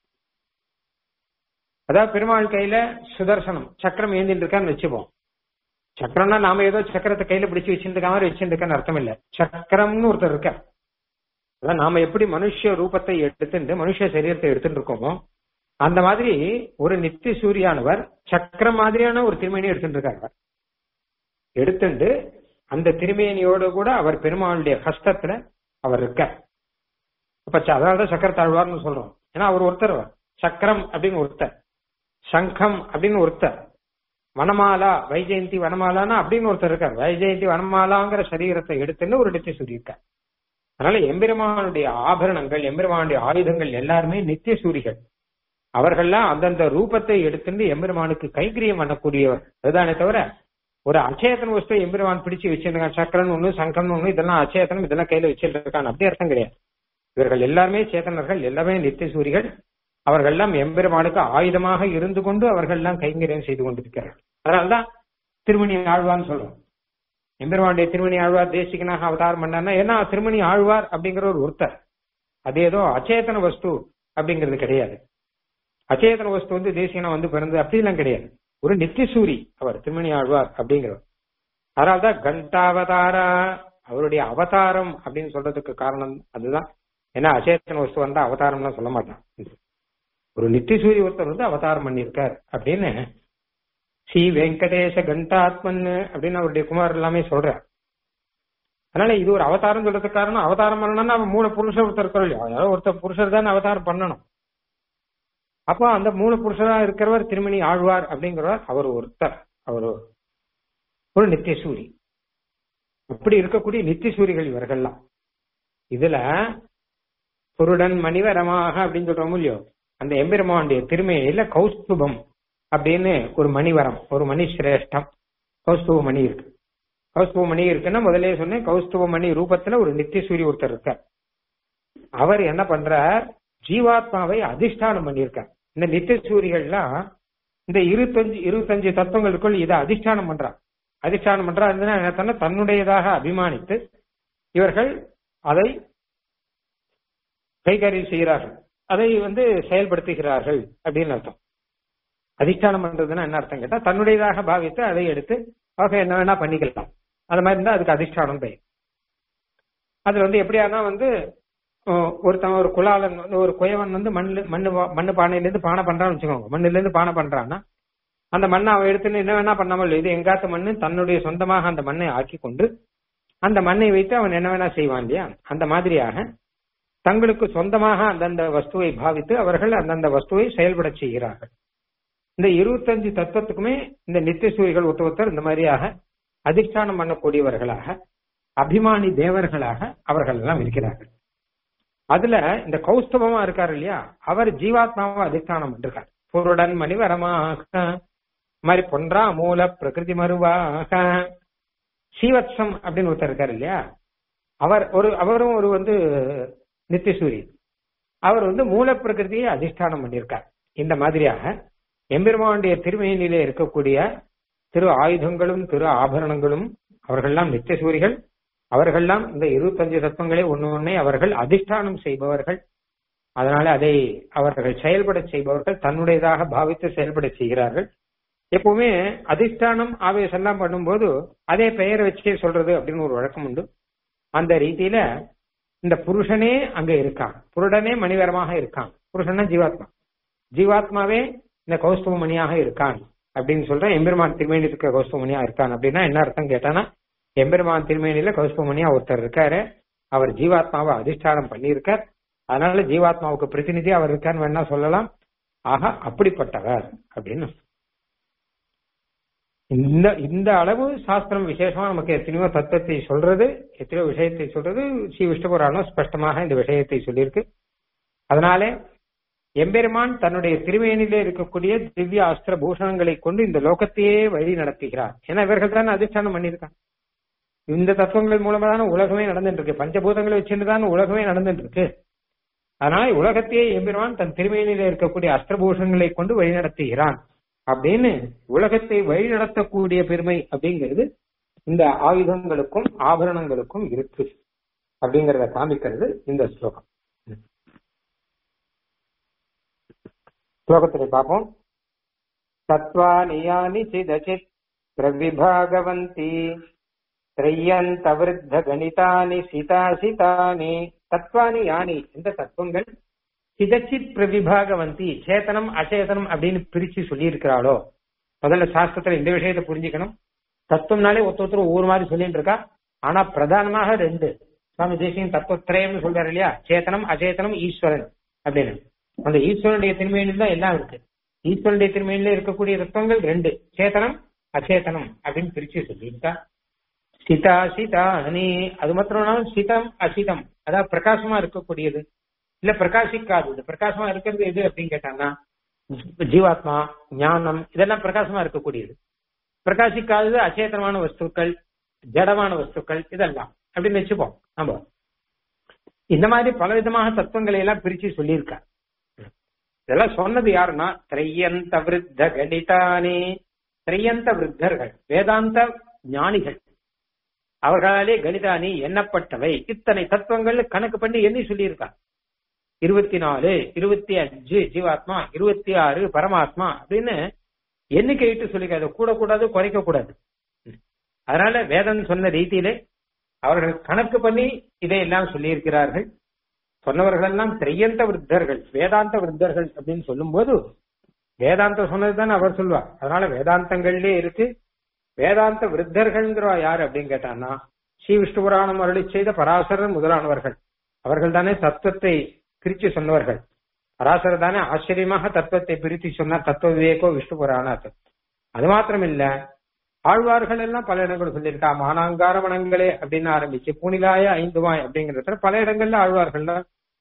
அதாவது பெருமாள் கையில சுதர்சனம் சக்கரம் ஏந்திட்டு இருக்கான்னு வச்சுப்போம் சக்கரம்னா நாம ஏதோ சக்கரத்தை கையில பிடிச்சு வச்சுட்டு இருக்க மாதிரி வச்சுட்டு இருக்கான்னு அர்த்தம் இல்ல சக்கரம்னு ஒருத்தர் இருக்க அதான் நாம எப்படி மனுஷ ரூபத்தை எடுத்துட்டு மனுஷ சரீரத்தை எடுத்துட்டு இருக்கோமோ அந்த மாதிரி ஒரு நித்திய சூரியானவர் சக்கரம் மாதிரியான ஒரு திருமேனியை எடுத்துட்டு இருக்காரு எடுத்துட்டு அந்த திருமேனியோடு கூட அவர் பெருமாளுடைய கஷ்டத்துல அவர் இருக்க அப்ப அதாவது சக்கர தாழ்வார்னு சொல்றோம் ஏன்னா அவர் ஒருத்தர் சக்கரம் அப்படின்னு ஒருத்தர் சங்கம் அப்படின்னு ஒருத்தர் வனமாலா வைஜெயந்தி வனமாலானா அப்படின்னு ஒருத்தர் இருக்கார் வைஜெயந்தி வனமாலாங்கிற சரீரத்தை எடுத்துன்னு ஒரு நித்திய சூரி இருக்கார் அதனால எம்பெருமானுடைய ஆபரணங்கள் எம்பெருமானுடைய ஆயுதங்கள் எல்லாருமே நித்திய சூரிகள் அவர்கள்லாம் அந்தந்த ரூபத்தை எடுத்துட்டு எம்பெருமானுக்கு கைகிரியம் பண்ணக்கூடியவர் அதுதானே தவிர ஒரு அச்சேதன வஸ்து எம்பெருமான் பிடிச்சு வச்சிருக்கான் சக்கரன் ஒண்ணு சங்கம்னு ஒண்ணு இதெல்லாம் அச்சேதனம் இதெல்லாம் கையில வச்சிட்டு இருக்கான் அப்படி அர்த்தம் கிடையாது இவர்கள் எல்லாருமே சேத்தனர்கள் எல்லாமே நித்திய சூரிகள் அவர்கள் எல்லாம் எம்பெருமானுக்கு ஆயுதமாக இருந்து கொண்டு அவர்கள் எல்லாம் கைங்கரியம் செய்து கொண்டிருக்கிறார்கள் அதனால்தான் திருமணி ஆழ்வார்னு சொல்றோம் எம்பெருமானுடைய திருமணி ஆழ்வார் தேசிகனாக அவதாரம் பண்ணார்னா ஏன்னா திருமணி ஆழ்வார் அப்படிங்கிற ஒரு ஒருத்தர் அது ஏதோ அச்சேதன வஸ்து அப்படிங்கிறது கிடையாது அச்சேதன வஸ்து வந்து தேசிகனா வந்து பிறந்து அப்படிலாம் கிடையாது ஒரு நித்தியசூரி அவர் திருமணி ஆழ்வார் அப்படிங்கிறவர் அதனால்தான் கண்டாவதாரா அவருடைய அவதாரம் அப்படின்னு சொல்றதுக்கு காரணம் அதுதான் ஏன்னா அச்சேதன வஸ்து வந்தா அவதாரம்லாம் சொல்ல மாட்டான் ஒரு நித்தியசூரி ஒருத்தர் வந்து அவதாரம் பண்ணியிருக்கார் அப்படின்னு ஸ்ரீ வெங்கடேச கண்டாத்மன் அப்படின்னு அவருடைய குமார் எல்லாமே சொல்றார் அதனால இது ஒரு அவதாரம் சொல்றதுக்கு காரணம் அவதாரம் பண்ணணும்னா அவன் மூணு புருஷர் ஒருத்தர் இருக்கிறோம் இல்லையா அதாவது ஒருத்தர் புருஷர் தான் அவதாரம் பண்ணணும் அப்போ அந்த மூணு புருஷரா இருக்கிறவர் திருமணி ஆழ்வார் அப்படிங்கிறவர் அவர் ஒருத்தர் அவர் ஒரு நித்தியசூரி இப்படி இருக்கக்கூடிய நித்தியசூரிகள் இவர்கள்லாம் இதுல குருடன் மணிவரமாக அப்படின்னு சொல்றோம் இல்லையோ அந்த எம்பெருமானுடைய திருமையில கௌஸ்துபம் அப்படின்னு ஒரு மணிவரம் ஒரு மணி சிரேஷ்டம் கௌஸ்துவ மணி இருக்கு கௌஸ்துவ மணி இருக்குன்னா முதலே சொன்னேன் கௌஸ்துவ மணி ரூபத்துல ஒரு நித்திய சூரிய ஒருத்தர் இருக்கார் அவர் என்ன பண்றார் ஜீவாத்மாவை அதிஷ்டானம் பண்ணியிருக்கார் இந்த நித்திய சூரியர்கள்லாம் இந்த இருபத்தஞ்சு இருபத்தஞ்சு தத்துவங்களுக்குள் இதை அதிஷ்டானம் பண்றார் அதிஷ்டானம் பண்றா என்ன சொன்னா தன்னுடையதாக அபிமானித்து இவர்கள் அதை கைகாரியம் செய்கிறார்கள் அதை வந்து செயல்படுத்துகிறார்கள் அப்படின்னு அர்த்தம் அதிஷ்டானம் பண்றதுன்னா என்ன அர்த்தம் கேட்டா தன்னுடையதாக பாவித்து அதை எடுத்து அவங்க என்ன வேணா பண்ணிக்கலாம் அது மாதிரி இருந்தா அதுக்கு அதிஷ்டானம் பெயர் அதுல வந்து எப்படியானா வந்து அஹ், ஒருத்தன் ஒரு குலாலன் வந்து ஒரு குயவன் வந்து மண்ணு மண்ணு வா- மண்ணு பானையில இருந்து பானை பண்றான்னு வச்சுக்கோங்க மண்ணுல இருந்து பானை பண்றான்னா அந்த மண்ணை அவன் எடுத்துன்னு என்ன வேணா பண்ணாமல் இது எங்காத்து மண்ணு தன்னுடைய சொந்தமாக அந்த மண்ணை ஆக்கி கொண்டு அந்த மண்ணை வைத்து அவன் என்ன வேணா செய்வான் இல்லையா அந்த மாதிரியாக தங்களுக்கு சொந்தமாக அந்தந்த வஸ்துவை பாவித்து அவர்கள் அந்தந்த வஸ்துவை செயல்பட செய்கிறார்கள் இந்த இருபத்தஞ்சு தத்துவத்துக்குமே இந்த நித்திய சூரிகள் ஒருத்தர் ஒருத்தர் இந்த மாதிரியாக அதிஷ்டானம் பண்ணக்கூடியவர்களாக அபிமானி தேவர்களாக அவர்கள் எல்லாம் இருக்கிறார்கள் அதுல இந்த கௌஸ்தவமா இருக்காரு இல்லையா அவர் ஜீவாத்மாவை அதிஷ்டானம் பண்ணிருக்கார் பொருடன் மணிவரமாக மாதிரி பொன்றா மூல பிரகிருதி மருவாக சீவத்சம் அப்படின்னு ஒருத்தர் இருக்காரு இல்லையா அவர் ஒரு அவரும் ஒரு வந்து நித்தியசூரி அவர் வந்து மூல பிரகிருதியை அதிஷ்டானம் பண்ணியிருக்கார் இந்த மாதிரியாக எம்பெருமானுடைய திருமையிலே இருக்கக்கூடிய திரு ஆயுதங்களும் திரு ஆபரணங்களும் அவர்கள்லாம் நித்தியசூரிகள் அவர்கள்லாம் இந்த இருபத்தஞ்சு தத்துவங்களை ஒண்ணு ஒண்ணே அவர்கள் அதிஷ்டானம் செய்பவர்கள் அதனால அதை அவர்கள் செயல்பட செய்பவர்கள் தன்னுடையதாக பாவித்து செயல்பட செய்கிறார்கள் எப்பவுமே அதிஷ்டானம் ஆவேசம் எல்லாம் பண்ணும்போது அதே பெயரை வச்சே சொல்றது அப்படின்னு ஒரு வழக்கம் உண்டு அந்த ரீதியில இந்த புருஷனே அங்க இருக்கான் புருடனே மணிவரமாக இருக்கான் புருஷன்னா ஜீவாத்மா ஜீவாத்மாவே இந்த கௌஸ்தவ மணியாக இருக்கான் அப்படின்னு சொல்றேன் எம்பெருமான் திருமேனி இருக்க கௌஸ்தவ மணியா இருக்கான் அப்படின்னா என்ன அர்த்தம் கேட்டானா எம்பெருமான் திருமேனியில கௌஸ்தவ மணியா ஒருத்தர் இருக்காரு அவர் ஜீவாத்மாவை அதிஷ்டானம் பண்ணியிருக்கார் அதனால ஜீவாத்மாவுக்கு பிரதிநிதி அவர் இருக்கான்னு வேணா சொல்லலாம் ஆக அப்படிப்பட்டவர் அப்படின்னு இந்த இந்த அளவு சாஸ்திரம் விசேஷமா நமக்கு எத்தனையோ தத்துவத்தை சொல்றது எத்தனையோ விஷயத்தை சொல்றது ஸ்ரீ விஷ்ணு புராணம் ஸ்பஷ்டமாக இந்த விஷயத்தை சொல்லியிருக்கு அதனாலே எம்பெருமான் தன்னுடைய திருவேணியிலே இருக்கக்கூடிய திவ்ய அஸ்திர பூஷணங்களை கொண்டு இந்த லோகத்தையே வழி நடத்துகிறார் ஏன்னா இவர்கள் தானே அதிஷ்டானம் பண்ணியிருக்காங்க இந்த தத்துவங்கள் மூலமா தானே உலகமே நடந்துட்டு இருக்கு பஞ்சபூதங்களை வச்சுட்டு தானே உலகமே நடந்துட்டு இருக்கு அதனால உலகத்தையே எம்பெருமான் தன் திருமேனியில இருக்கக்கூடிய அஸ்திரபூஷங்களை கொண்டு வழிநடத்துகிறான் அப்படின்னு உலகத்தை வழிநடத்தக்கூடிய பெருமை அப்படிங்கிறது இந்த ஆயுதங்களுக்கும் ஆபரணங்களுக்கும் இருக்கு அப்படிங்கறத காமிக்கிறது இந்த ஸ்லோகம் ஸ்லோகத்தை பார்ப்போம் தத்வானி யானி சிதச்சித் பிரவிபாகவந்தி திரையந்த விருத்த கணிதானி சிதாசிதானி தத்வானி யானி இந்த தத்துவங்கள் சிதச்சித் பிரவிபாகவந்தி சேத்தனம் அச்சேதனம் அப்படின்னு பிரிச்சு சொல்லி இருக்கிறாளோ முதல்ல சாஸ்திரத்துல இந்த விஷயத்தை புரிஞ்சுக்கணும் தத்துவம்னாலே ஒருத்த ஒருத்தர் ஒவ்வொரு மாதிரி சொல்லிட்டு இருக்கா ஆனா பிரதானமாக ரெண்டு சுவாமி தேசியம் தத்துவத்திரயம்னு சொல்றாரு இல்லையா சேத்தனம் அச்சேதனம் ஈஸ்வரன் அப்படின்னு அந்த ஈஸ்வரனுடைய திருமையில தான் எல்லாம் இருக்கு ஈஸ்வரனுடைய திருமையில இருக்கக்கூடிய தத்துவங்கள் ரெண்டு சேத்தனம் அச்சேதனம் அப்படின்னு பிரிச்சு சொல்லியிருக்கா சிதா சிதானி அது மாத்திரம் சிதம் அசிதம் அதாவது பிரகாசமா இருக்கக்கூடியது இல்ல பிரகாசிக்காதது பிரகாசமா இருக்கிறது எது அப்படின்னு கேட்டாங்கன்னா ஜீவாத்மா ஞானம் இதெல்லாம் பிரகாசமா இருக்கக்கூடியது பிரகாசிக்காதது அச்சேதனமான வஸ்துக்கள் ஜடமான வஸ்துக்கள் இதெல்லாம் அப்படின்னு வச்சுப்போம் நம்ம இந்த மாதிரி பல விதமாக தத்துவங்களை எல்லாம் பிரிச்சு சொல்லியிருக்கா இதெல்லாம் சொன்னது யாருன்னா திரையந்த விருத்த கணிதானே திரையந்த விருத்தர்கள் வேதாந்த ஞானிகள் அவர்களாலே கணிதானி எண்ணப்பட்டவை இத்தனை தத்துவங்கள் கணக்கு பண்ணி எண்ணி சொல்லியிருக்கா இருபத்தி நாலு இருபத்தி அஞ்சு ஜீவாத்மா இருபத்தி ஆறு பரமாத்மா அப்படின்னு எண்ணிக்கை இட்டு சொல்லிக்காது கூட கூடாது குறைக்க கூடாது அதனால வேதம் சொன்ன ரீதியிலே அவர்கள் கணக்கு பண்ணி இதையெல்லாம் சொல்லியிருக்கிறார்கள் சொன்னவர்கள் எல்லாம் திரையந்த விருத்தர்கள் வேதாந்த விருத்தர்கள் அப்படின்னு சொல்லும் போது வேதாந்தம் சொன்னதுதான் அவர் சொல்வார் அதனால வேதாந்தங்கள்லயே இருக்கு வேதாந்த விருத்தர்கள்ங்கிறவா யார் அப்படின்னு கேட்டான்னா ஸ்ரீ விஷ்ணு புராணம் அருளி செய்த பராசரர் முதலானவர்கள் அவர்கள் தானே தத்துவத்தை பிரிச்சு சொன்னவர்கள் பராசரர் தானே ஆச்சரியமாக தத்துவத்தை பிரித்து சொன்னார் தத்துவ விவேகோ விஷ்ணு புராணாத் அது மாத்திரம் இல்ல ஆழ்வார்கள் எல்லாம் பல இடங்கள் சொல்லியிருக்கா மானாங்கார வனங்களே அப்படின்னு ஆரம்பிச்சு பூனிலாய ஐந்துவாய் அப்படிங்கிறத பல இடங்கள்ல ஆழ்வார்கள்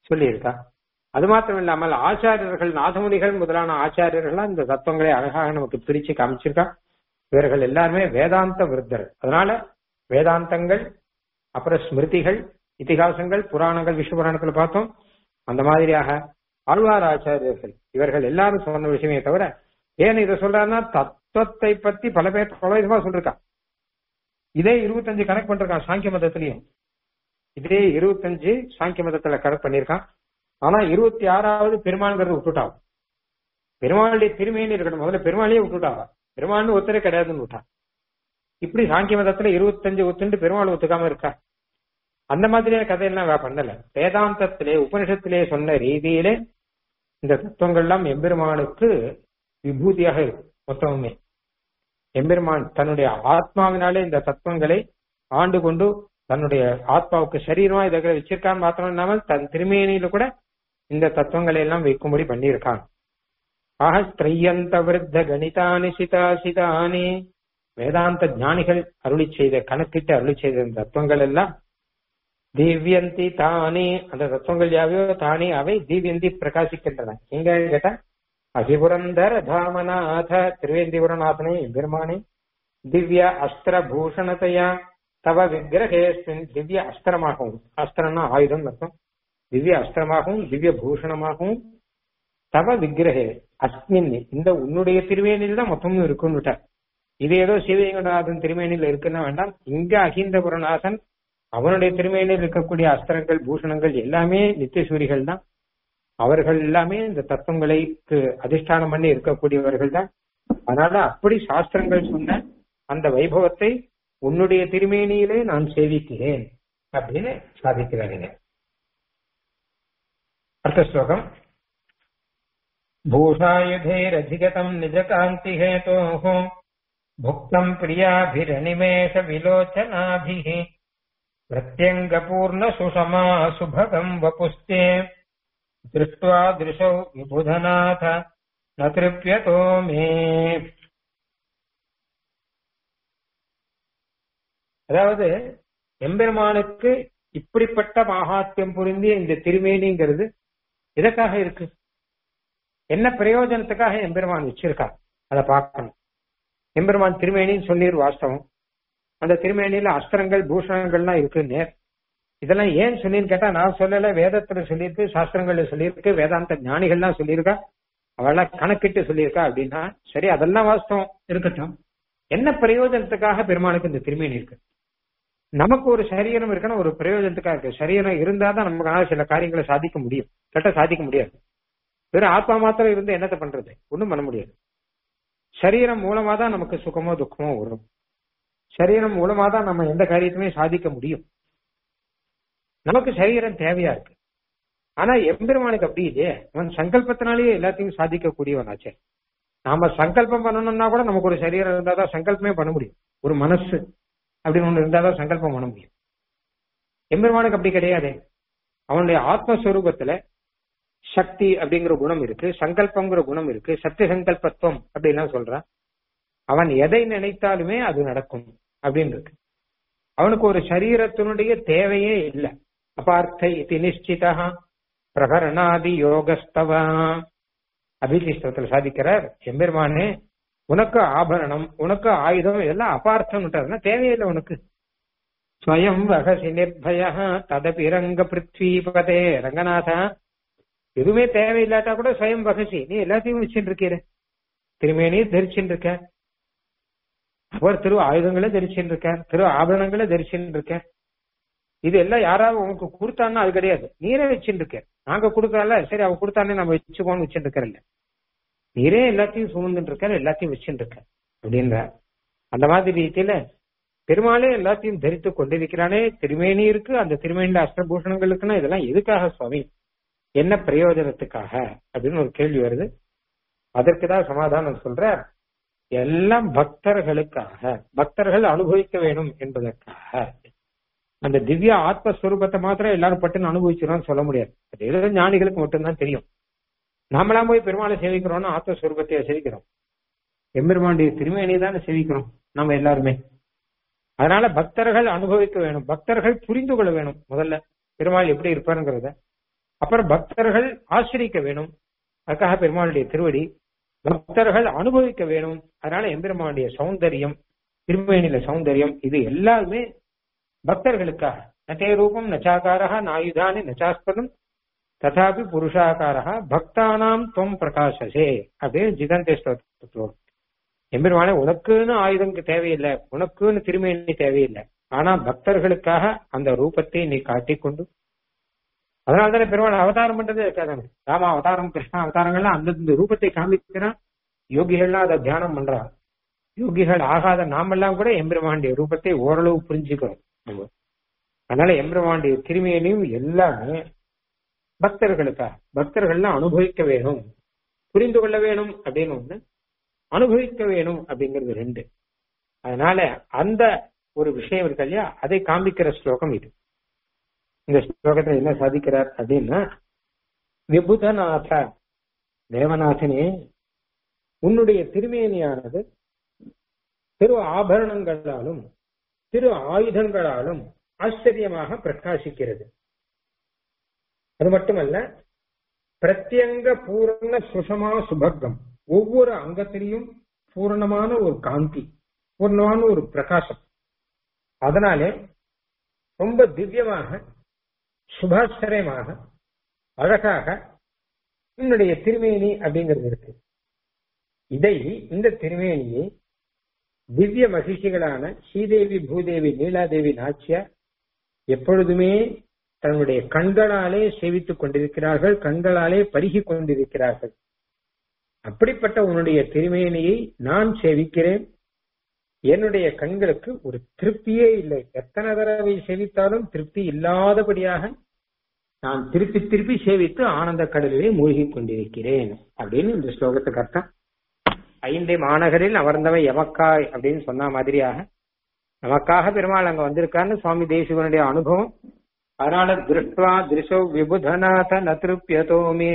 சொல்லியிருக்கா அது மாத்திரம் இல்லாமல் ஆச்சாரியர்கள் நாதமுனிகள் முதலான ஆச்சாரியர்கள் இந்த தத்துவங்களை அழகாக நமக்கு பிரிச்சு காமிச்சிருக்கா இவர்கள் எல்லாருமே வேதாந்த விருத்தர் அதனால வேதாந்தங்கள் அப்புறம் ஸ்மிருதிகள் இதிகாசங்கள் புராணங்கள் விஷ்ணு புராணத்துல பார்த்தோம் அந்த மாதிரியாக ஆழ்வார் ஆச்சாரியர்கள் இவர்கள் எல்லாரும் சொன்ன விஷயமே தவிர ஏன் இதை சொல்றாருன்னா தத்துவத்தை பத்தி பல பேர் பல விதமா சொல்லிருக்கா இதே இருபத்தஞ்சு கணக்கு பண்றான் சாங்கிய மதத்திலையும் இதே இருபத்தஞ்சு சாங்கிய மதத்துல கணக்கு பண்ணிருக்கான் ஆனா இருபத்தி ஆறாவது பெருமாள்ங்கிறத விட்டுட்டான் பெருமாளுடைய திருமையின்னு இருக்கணும் முதல்ல பெருமாளையே விட்டுட்டாவா பெருமாள்னு ஒருத்தரே கிடையாதுன்னு விட்டான் இப்படி சாங்கிய மதத்துல இருபத்தஞ்சு ஒத்துண்டு பெருமாள் ஒத்துக்காம இருக்கா அந்த மாதிரியான கதையெல்லாம் அவ பண்ணல வேதாந்தத்திலே உபனிஷத்திலே சொன்ன ரீதியிலே இந்த தத்துவங்கள்லாம் எம்பெருமானுக்கு விபூதியாக இருக்கு மொத்தமுமே எம்பெருமான் தன்னுடைய ஆத்மாவினாலே இந்த தத்துவங்களை ஆண்டு கொண்டு தன்னுடைய ஆத்மாவுக்கு சரீரமா இதை வச்சிருக்கான்னு மாத்திரம் இல்லாமல் தன் திருமேனியில கூட இந்த தத்துவங்களை எல்லாம் வைக்கும்படி பண்ணியிருக்கான் ஆக ஸ்திரையந்த விருத்த கணிதானி சிதாசிதானி வேதாந்த ஞானிகள் அருளி செய்த கணக்கிட்டு அருளி செய்த இந்த தத்துவங்கள் எல்லாம் திவ்யந்தி தானே அந்த தத்துவங்கள் யாவையோ தானே அவை திவ்யந்தி பிரகாசிக்கின்றன எங்க கேட்டா அகிபுரந்தர தாமநாத திருவேந்திபுரநாதனே எம்பெருமானே திவ்ய அஸ்திர பூஷணத்தையா தவ விக்கிரகேஸ்மின் திவ்ய அஸ்திரமாகவும் அஸ்திரம்னா ஆயுதம் அர்த்தம் திவ்ய அஸ்திரமாகவும் திவ்ய பூஷணமாகவும் தவ விக்கிரகே அஸ்மின் இந்த உன்னுடைய திருவேணியில் தான் மொத்தமும் இருக்குன்னு இது ஏதோ சிவலிங்கநாதன் திருமேனியில் இருக்குன்னா வேண்டாம் இங்க அகிந்தபுரநாதன் அவனுடைய திருமையில இருக்கக்கூடிய அஸ்திரங்கள் பூஷணங்கள் எல்லாமே நித்தியசூரிகள் தான் அவர்கள் எல்லாமே இந்த தத்துவங்களுக்கு அதிஷ்டானம் பண்ணி இருக்கக்கூடியவர்கள் தான் அதனால அப்படி சாஸ்திரங்கள் சொன்ன அந்த வைபவத்தை உன்னுடைய திருமேனியிலே நான் சேவிக்கிறேன் அப்படின்னு சாதிக்கிறாருங்க அர்த்த ஸ்லோகம் பூஷாயுதேரதிகதம் நிஜகாந்தி ஹேதோः भुक्तम् प्रियाभिरनिमेष विलोचनाभिः प्रत्यङ्गपूर्ण सुषमा सुभगम् वपुस्ते दृष्ट्वा दृशौ विबुधनाथ न तृप्यतो मे அதாவது எம்பெருமானுக்கு இப்படிப்பட்ட மகாத்தியம் புரிந்திய இந்த திருமேனிங்கிறது எதற்காக இருக்கு என்ன பிரயோஜனத்துக்காக எம்பெருமான் வச்சிருக்கார் அதை பார்க்கணும் எம்பெருமான் திருமேனின்னு சொல்லிடு வாஸ்தவம் அந்த திருமேனியில அஸ்திரங்கள் பூஷணங்கள்லாம் இருக்கு நேர் இதெல்லாம் ஏன் சொன்னீன்னு கேட்டா நான் சொல்லல வேதத்துல சொல்லியிருக்கு சாஸ்திரங்கள்ல சொல்லியிருக்கு வேதாந்த ஞானிகள்லாம் சொல்லியிருக்கா அவெல்லாம் கணக்கிட்டு சொல்லியிருக்கா அப்படின்னா சரி அதெல்லாம் வாஸ்தவம் இருக்கட்டும் என்ன பிரயோஜனத்துக்காக பெருமானுக்கு இந்த திருமேனி இருக்கு நமக்கு ஒரு சரீரம் இருக்குன்னா ஒரு பிரயோஜனத்துக்காக இருக்கு சரீரம் இருந்தா தான் நமக்காக சில காரியங்களை சாதிக்க முடியும் கட்ட சாதிக்க முடியாது வெறும் ஆத்மா மாத்திரம் இருந்து என்னத்தை பண்றது ஒண்ணும் பண்ண முடியாது சரீரம் மூலமா தான் நமக்கு சுகமோ துக்கமோ வரும் சரீரம் மூலமா தான் நம்ம எந்த காரியத்தையுமே சாதிக்க முடியும் நமக்கு சரீரம் தேவையா இருக்கு ஆனா எம்பெருமானுக்கு அப்படி இல்லையே அவன் சங்கல்பத்தினாலேயே எல்லாத்தையும் சாதிக்கக்கூடியவனாச்சே நாம சங்கல்பம் பண்ணணும்னா கூட நமக்கு ஒரு சரீரம் இருந்தா தான் சங்கல்பமே பண்ண முடியும் ஒரு மனசு அப்படின்னு ஒண்ணு இருந்தா தான் சங்கல்பம் பண்ண முடியும் எம்பெருமானுக்கு அப்படி கிடையாதே அவனுடைய ஆத்மஸ்வரூபத்துல சக்தி அப்படிங்கிற குணம் இருக்கு சங்கல்பங்கிற குணம் இருக்கு சத்திய சங்கல்பத்துவம் அப்படின்லாம் சொல்றான் அவன் எதை நினைத்தாலுமே அது நடக்கும் அப்படின்னு இருக்கு அவனுக்கு ஒரு சரீரத்தினுடைய தேவையே இல்லை அபார்த்த இது நிச்சிதா பிரகரணாதி யோகஸ்தவா அபிதிஷ்டத்துல சாதிக்கிறார் எம்பெருமானே உனக்கு ஆபரணம் உனக்கு ஆயுதம் இதெல்லாம் அபார்த்தம் தேவையில்லை உனக்கு ஸ்வயம் வகசி நிர்பய ததபி ரங்க பிருத்விபதே ரங்கநாதா எதுவுமே தேவையில்லாட்டா கூட ஸ்வயம் வகசி நீ எல்லாத்தையும் வச்சுட்டு இருக்கிற திருமேனியை தரிச்சுட்டு இருக்க அவர் திரு ஆயுதங்களே தரிச்சுட்டு இருக்கார் திரு ஆபரணங்களே தரிச்சுட்டு இருக்க இது எல்லாம் யாராவது உனக்கு கொடுத்தான்னா அது கிடையாது நீரே வச்சுட்டு இருக்க நாங்க கொடுக்கல சரி அவ கொடுத்தானே நம்ம வச்சுக்கோன்னு வச்சுட்டு இருக்கறல்ல நீரே எல்லாத்தையும் சுமந்துட்டு இருக்க எல்லாத்தையும் வச்சுட்டு இருக்க அப்படின்ற அந்த மாதிரி ரீதியில பெருமாளே எல்லாத்தையும் தரித்து கொண்டிருக்கிறானே திருமேனி இருக்கு அந்த திருமேனில அஷ்டபூஷணங்கள் இருக்குன்னா இதெல்லாம் எதுக்காக சுவாமி என்ன பிரயோஜனத்துக்காக அப்படின்னு ஒரு கேள்வி வருது அதற்கு தான் சமாதானம் சொல்ற எல்லாம் பக்தர்களுக்காக பக்தர்கள் அனுபவிக்க வேணும் என்பதற்காக அந்த திவ்ய ஆத்மஸ்வரூபத்தை மாத்திரம் எல்லாரும் பட்டுன்னு அனுபவிச்சிடும் சொல்ல முடியாது அது ஏதோ ஞானிகளுக்கு மட்டும்தான் தெரியும் நாமளாம் போய் பெருமாளை சேவிக்கிறோம்னா ஆத்மஸ்வரூபத்தையே சேவிக்கிறோம் எம்பெருமானுடைய திருமேனியை தானே சேவிக்கிறோம் நம்ம எல்லாருமே அதனால பக்தர்கள் அனுபவிக்க வேணும் பக்தர்கள் புரிந்து கொள்ள வேணும் முதல்ல பெருமாள் எப்படி இருப்பாருங்கிறத அப்புறம் பக்தர்கள் ஆசிரிக்க வேணும் அதுக்காக பெருமாளுடைய திருவடி பக்தர்கள் அனுபவிக்க வேணும் அதனால எம்பெருமானுடைய சௌந்தரியம் திருமேனில சௌந்தரியம் இது எல்லாமே பக்தர்களுக்காக நதே ரூபம் நச்சாகாரா நாயுதானி நச்சாஸ்பதம் ததாபி புருஷாகாரா பக்தானாம் தொம் பிரகாசசே அப்படின்னு ஜிதந்தே ஸ்தோத்திரம் எம்பெருமானே உனக்குன்னு ஆயுதம் தேவையில்லை உனக்குன்னு திருமேனி தேவையில்லை ஆனா பக்தர்களுக்காக அந்த ரூபத்தை நீ காட்டிக்கொண்டு அதனால தானே பெருமாள் அவதாரம் பண்றதே இருக்காதானே ராம அவதாரம் கிருஷ்ணா அவதாரங்கள்லாம் அந்தந்த ரூபத்தை காமிக்கிறான் யோகிகள்லாம் அதை தியானம் பண்றான் யோகிகள் ஆகாத நாமெல்லாம் கூட எம்பெருமாண்டிய ரூபத்தை ஓரளவு புரிஞ்சுக்கிறோம் நம்ம அதனால எம்பெருமாண்டிய திருமையிலையும் எல்லாமே பக்தர்களுக்காக பக்தர்கள்லாம் அனுபவிக்க வேணும் புரிந்து கொள்ள வேணும் அப்படின்னு ஒண்ணு அனுபவிக்க வேணும் அப்படிங்கிறது ரெண்டு அதனால அந்த ஒரு விஷயம் இருக்கு இல்லையா அதை காண்பிக்கிற ஸ்லோகம் இது இந்த ஸ்லோகத்துல என்ன சாதிக்கிறார் அப்படின்னா விபுதநாத தேவநாதனே உன்னுடைய திருமேனியானது திரு ஆபரணங்களாலும் திரு ஆயுதங்களாலும் ஆச்சரியமாக பிரகாசிக்கிறது அது மட்டுமல்ல பிரத்யங்க பூர்ண சுஷமா சுபகம் ஒவ்வொரு அங்கத்திலையும் பூர்ணமான ஒரு காந்தி பூர்ணமான ஒரு பிரகாசம் அதனாலே ரொம்ப திவ்யமாக சுபாச்சரியமாக அழகாக உன்னுடைய திருமேனி அப்படிங்கிறது இருக்கு இதை இந்த திருமேனியை திவ்ய மகிழ்ச்சிகளான ஸ்ரீதேவி பூதேவி நீலாதேவி நாச்சியார் எப்பொழுதுமே தன்னுடைய கண்களாலே சேவித்துக் கொண்டிருக்கிறார்கள் கண்களாலே பருகி கொண்டிருக்கிறார்கள் அப்படிப்பட்ட உன்னுடைய திருமேனியை நான் சேவிக்கிறேன் என்னுடைய கண்களுக்கு ஒரு திருப்தியே இல்லை எத்தனை தடவை சேவித்தாலும் திருப்தி இல்லாதபடியாக நான் திருப்பி திருப்பி சேவித்து ஆனந்த கடலிலே மூழ்கி கொண்டிருக்கிறேன் அப்படின்னு இந்த ஸ்லோகத்துக்கு அர்த்தம் ஐந்து மாநகரில் அமர்ந்தவை எமக்காய் அப்படின்னு சொன்ன மாதிரியாக நமக்காக பெருமாள் அங்க வந்திருக்காருன்னு சுவாமி தேசிகனுடைய அனுபவம் அதனால திருஷ்டுவா திருஷோ விபுதநாத நதிருப்பியதோமே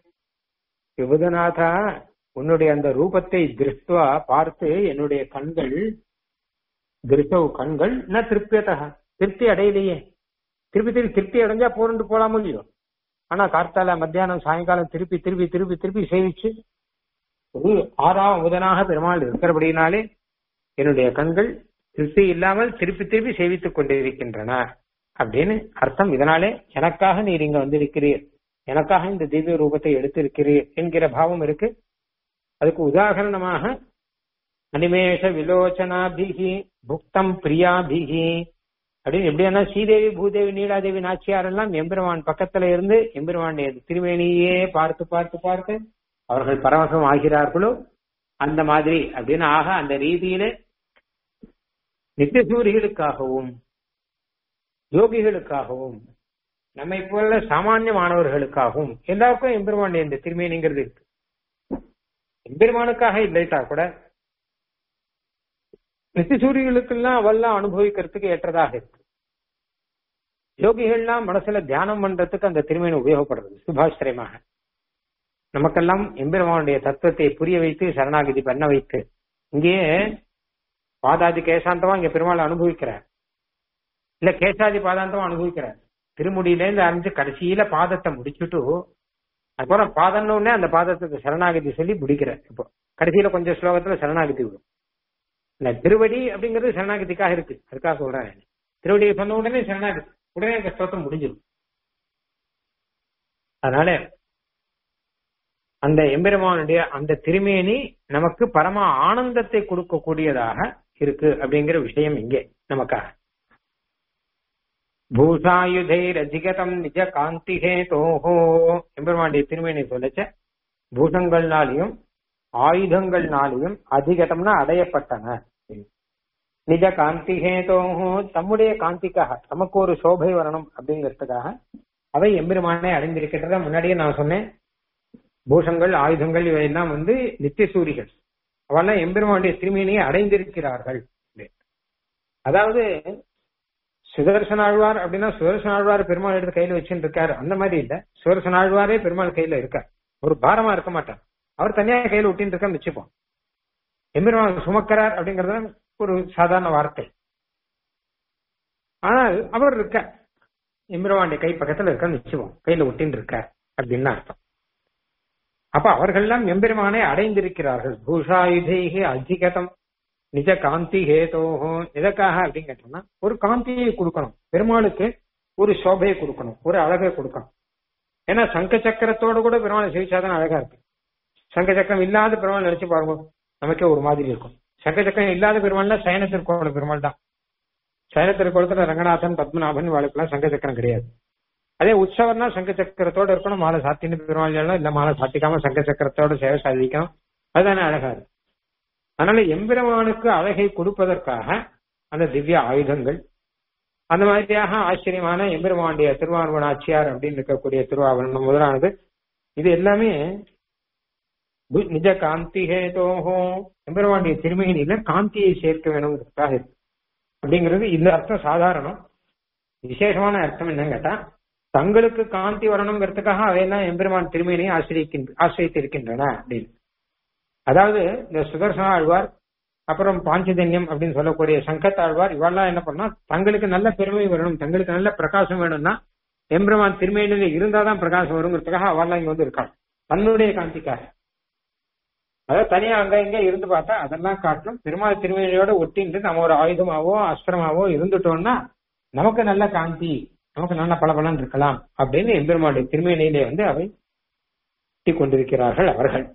விபுதநாதா உன்னுடைய அந்த ரூபத்தை திருஷ்டுவா பார்த்து என்னுடைய கண்கள் திருஷவ் கண்கள் ந திருப்தியதா திருப்தி அடையலையே திருப்பி திருப்பி திருப்தி அடைஞ்சா போறண்டு போலாமோ இல்லையோ ஆனா கார்த்தால மத்தியானம் சாயங்காலம் திருப்பி திருப்பி திருப்பி திருப்பி சேவிச்சு ஒரு ஆறாம் முதனாக பெருமாள் இருக்கிறபடினாலே என்னுடைய கண்கள் திருப்தி இல்லாமல் திருப்பி திருப்பி சேவித்துக் கொண்டிருக்கின்றன அப்படின்னு அர்த்தம் இதனாலே எனக்காக நீர் இங்க வந்திருக்கிறீர் எனக்காக இந்த திவ்ய ரூபத்தை எடுத்திருக்கிறீர் என்கிற பாவம் இருக்கு அதுக்கு உதாகரணமாக அனிமேஷ விலோச்சனாபிகி புக்தம் பிரியாபிகி அப்படின்னு எப்படின்னா ஸ்ரீதேவி பூதேவி நீலாதேவி நாச்சியார் எல்லாம் எம்பெருமான் பக்கத்துல இருந்து எம்பெருமானுடைய திருமேனியே பார்த்து பார்த்து பார்த்து அவர்கள் பரவசம் ஆகிறார்களோ அந்த மாதிரி அப்படின்னு ஆக அந்த ரீதியில நித்தியசூரிகளுக்காகவும் யோகிகளுக்காகவும் நம்மை போல சாமானிய மாணவர்களுக்காகவும் எல்லாருக்கும் எம்பெருமானுடைய இந்த திருமேனிங்கிறது இருக்கு எம்பெருமானுக்காக இல்லைட்டா கூட நித்திசூரிகளுக்கெல்லாம் அவெல்லாம் அனுபவிக்கிறதுக்கு ஏற்றதாக இருக்கு யோகிகள்லாம் மனசுல தியானம் பண்றதுக்கு அந்த திருமேனி உபயோகப்படுறது சுபாஸ்திரயமாக நமக்கெல்லாம் எம்பெருமானுடைய தத்துவத்தை புரிய வைத்து சரணாகதி பண்ண வைத்து இங்கேயே பாதாதி கேசாந்தமா இங்க பெருமாள் அனுபவிக்கிறார் இல்ல கேசாதி பாதாந்தமா அனுபவிக்கிறார் திருமுடியில இருந்து ஆரம்பிச்சு கடைசியில பாதத்தை முடிச்சுட்டு அதுக்கப்புறம் பாதம்னு உடனே அந்த பாதத்துக்கு சரணாகதி சொல்லி முடிக்கிறார் இப்போ கடைசியில கொஞ்சம் ஸ்லோகத்துல சரணாகதி விடும் இந்த திருவடி அப்படிங்கிறது சரணாகதிக்காக இருக்கு அதுக்காக சொல்றேன் திருவடியை சொன்ன உடனே சரணாகதி உடனே அந்த ஸ்லோகம் முடிஞ்சிடும் அதனால அந்த எம்பெருமானுடைய அந்த திருமேனி நமக்கு பரம ஆனந்தத்தை கொடுக்கக்கூடியதாக இருக்கு அப்படிங்கிற விஷயம் இங்கே நமக்காக பூஷாயுதை ரஜிகதம் நிஜ காந்திகே தோஹோ எம்பெருமானுடைய திருமேனி சொல்லச்ச பூஷங்கள்னாலையும் ஆயுதங்கள்னாலையும் அதிகதம்னா அடையப்பட்டன நிஜ காந்திகே தோஹோ தம்முடைய காந்திக்காக தமக்கு ஒரு சோபை வரணும் அப்படிங்கிறதுக்காக அவை எம்பெருமானை அடைந்திருக்கின்றத முன்னாடியே நான் சொன்னேன் பூஷங்கள் ஆயுதங்கள் இவையெல்லாம் வந்து நித்திய சூரிகள் அவெல்லாம் எம்பெருமானுடைய திருமேனியை அடைந்திருக்கிறார்கள் அதாவது சுதர்சனாழ்வார் அப்படின்னா சுதர்சனாழ்வார் பெருமாள் எடுத்து கையில வச்சுட்டு இருக்காரு அந்த மாதிரி இல்ல சுதர்சனாழ்வாரே பெருமாள் கையில இருக்கார் ஒரு பாரமா இருக்க மாட்டார் அவர் தனியா கையில ஒட்டின்னு இருக்க வச்சுப்போம் எம்பெருமாள் சுமக்கிறார் அப்படிங்கறது ஒரு சாதாரண வார்த்தை ஆனால் அவர் இருக்க எம்பெருமானுடைய கை பக்கத்துல இருக்கான்னு வச்சுவோம் கையில ஒட்டின்னு இருக்க அப்படின்னு அர்த்தம் அப்ப அவர்கள்லாம் எம்பெருமானை அடைந்திருக்கிறார்கள் பூஷாயுதேகி அதிகதம் நிஜ காந்தி ஹேதோஹோ எதற்காக அப்படின்னு கேட்டோம்னா ஒரு காந்தியை கொடுக்கணும் பெருமாளுக்கு ஒரு சோபையை கொடுக்கணும் ஒரு அழகை கொடுக்கணும் ஏன்னா சங்க சக்கரத்தோட கூட பெருமாளை சேவிச்சாதான் அழகா இருக்கு சங்க சக்கரம் இல்லாத பெருமாள் நினைச்சு பாருங்க நமக்கே ஒரு மாதிரி இருக்கும் சங்க சக்கரம் இல்லாத பெருமாள்னா சயன திருக்கோண பெருமாள் தான் சயன திருக்கோணத்துல ரங்கநாதன் பத்மநாபன் வாழ்க்கெல்லாம் சங்க சக்கரம் கிடையாது அதே உற்சவம்னா சங்க சக்கரத்தோட இருக்கணும் மாலை சாத்தின்னு பெருமாள் இல்ல மாலை சாத்திக்காம சங்க சக்கரத்தோட சேவை சாதிக்கணும் அதுதானே அழகா இருக்கு அதனால எம்பெருமானுக்கு அழகை கொடுப்பதற்காக அந்த திவ்ய ஆயுதங்கள் அந்த மாதிரியாக ஆச்சரியமான எம்பெருமானுடைய திருவாரூர் ஆட்சியார் அப்படின்னு இருக்கக்கூடிய திருவாவரணம் முதலானது இது எல்லாமே நிஜ காந்தி ஹேதோஹோ எம்பெருமானுடைய திருமேனியில காந்தியை சேர்க்க வேணுங்கிறதுக்காக இருக்கு அப்படிங்கிறது இந்த அர்த்தம் சாதாரணம் விசேஷமான அர்த்தம் என்னன்னு கேட்டா தங்களுக்கு காந்தி வரணுங்கிறதுக்காக அவையெல்லாம் எம்பெருமான் திருமேனியை ஆசிரியிக்கின்ற ஆசிரியத்திருக்கின்றன அப்படின்னு அதாவது இந்த சுதர்சன ஆழ்வார் அப்புறம் பாஞ்சஜன்யம் அப்படின்னு சொல்லக்கூடிய சங்கத்தாழ்வார் இவெல்லாம் என்ன பண்ணா தங்களுக்கு நல்ல பெருமை வரணும் தங்களுக்கு நல்ல பிரகாசம் வேணும்னா எம்பெருமான் திருமேனியில இருந்தாதான் பிரகாசம் வருங்கிறதுக்காக அவெல்லாம் இங்க வந்து இருக்காங்க தன்னுடைய காந்திக்காக அதாவது தனியா அங்க இங்க இருந்து பார்த்தா அதெல்லாம் காட்டணும் பெருமாள் திருமேனியோட ஒட்டின்று நம்ம ஒரு ஆயுதமாவோ அஸ்திரமாவோ இருந்துட்டோம்னா நமக்கு நல்ல காந்தி நமக்கு நல்ல பலபலன் இருக்கலாம் அப்படின்னு எம்பெருமாளுடைய திருமேனியிலே வந்து அவை கொண்டிருக்கிறார்கள் அவர்கள்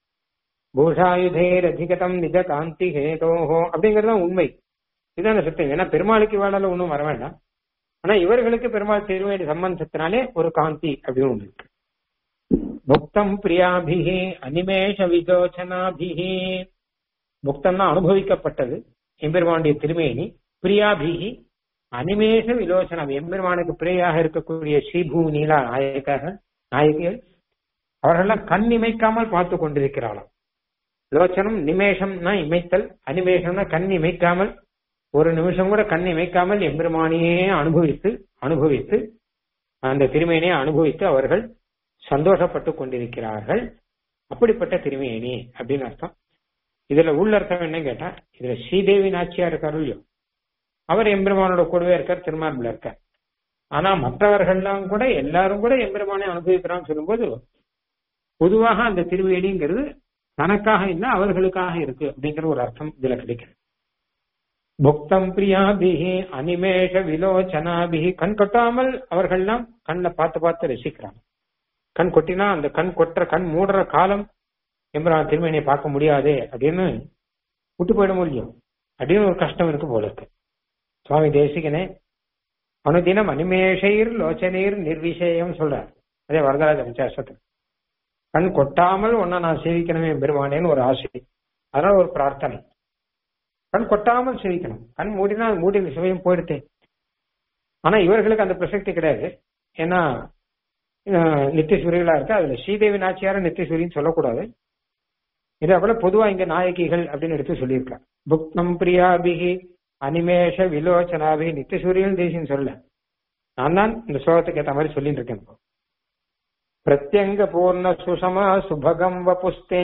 பூஷாயுதேர் அதிகதம் நிஜ காந்தி ஹேதோஹோ அப்படிங்கறது உண்மை இதுதான சத்தியம் ஏன்னா பெருமாளுக்கு வேளால ஒன்றும் வர வேண்டாம் ஆனா இவர்களுக்கு பெருமாள் திருமேனி சம்பந்தத்தினாலே ஒரு காந்தி அப்படின்னு ஒண்ணு இருக்கு புக்தம் பிரியாபிஹி அனிமேஷ விதோச்சனாபிஹி புக்தம்னா அனுபவிக்கப்பட்டது எம்பெருமானுடைய திருமேனி பிரியாபிஹி அனிமேஷ விலோச்சனம் எம்பெருமானுக்கு பிரியாக இருக்கக்கூடிய ஸ்ரீபூமி நீலா நாயக்காக நாயகிகள் அவர்களெல்லாம் கண் இமைக்காமல் பார்த்து கொண்டிருக்கிறாளாம் லோச்சனம் நிமேஷம்னா இமைத்தல் அனிமேஷம்னா கண் இமைக்காமல் ஒரு நிமிஷம் கூட கண் இமைக்காமல் எம்பெருமானியே அனுபவித்து அனுபவித்து அந்த திருமேனியை அனுபவித்து அவர்கள் சந்தோஷப்பட்டு கொண்டிருக்கிறார்கள் அப்படிப்பட்ட திருமேனி அப்படின்னு அர்த்தம் இதுல உள்ளர்த்தம் என்ன கேட்டா இதுல ஸ்ரீதேவி நாச்சியா இருக்காரு இல்லையோ அவர் எம்பெருமானோட கூடவே இருக்கார் திருமார்பில் இருக்கார் ஆனா மற்றவர்கள்லாம் கூட எல்லாரும் கூட எம்பெருமானை அனுபவிக்கிறான்னு சொல்லும்போது பொதுவாக அந்த திருவேணிங்கிறது தனக்காக இல்ல அவர்களுக்காக இருக்கு அப்படிங்கிற ஒரு அர்த்தம் இதுல கிடைக்கிறது புக்தம் பிரியாபிகி அனிமேஷ விலோச்சனாபிகி கண் கொட்டாமல் அவர்கள்லாம் கண்ணை பார்த்து பார்த்து ரசிக்கிறாங்க கண் கொட்டினா அந்த கண் கொட்டுற கண் மூடுற காலம் எம்பரான் திருமணியை பார்க்க முடியாதே அப்படின்னு விட்டு போயிட முடியும் அப்படின்னு ஒரு கஷ்டம் இருக்கு போல இருக்கு சுவாமி தேசிகனே அனுதினம் அனிமேஷைர் லோச்சனீர் நிர்விஷயம் சொல்றார் அதே வரதராஜ விசாசத்துக்கு கண் கொட்டாமல் ஒன்ன நான் சேவிக்கணுமே பெருமானேன்னு ஒரு ஆசை அதனால ஒரு பிரார்த்தனை கண் கொட்டாமல் சேவிக்கணும் கண் மூடினா மூடி சுவையும் போயிடுது ஆனா இவர்களுக்கு அந்த பிரசக்தி கிடையாது ஏன்னா நித்தியசூரிகளா இருக்கு அதுல ஸ்ரீதேவி நாச்சியார நித்தியசூரின்னு சொல்லக்கூடாது இதே போல பொதுவா இங்க நாயகிகள் அப்படின்னு எடுத்து சொல்லியிருக்காங்க புக்னம் பிரியாபிகி அனிமேஷ விலோச்சனாபி நித்தியசூரியன் தேசின்னு சொல்ல நான் தான் இந்த ஸ்லோகத்துக்கு ஏற்ற மாதிரி சொல்லிட்டு இருக்கேன் பிரத்யங்க பூர்ண சுஷமா சுபகம் வபுஸ்தே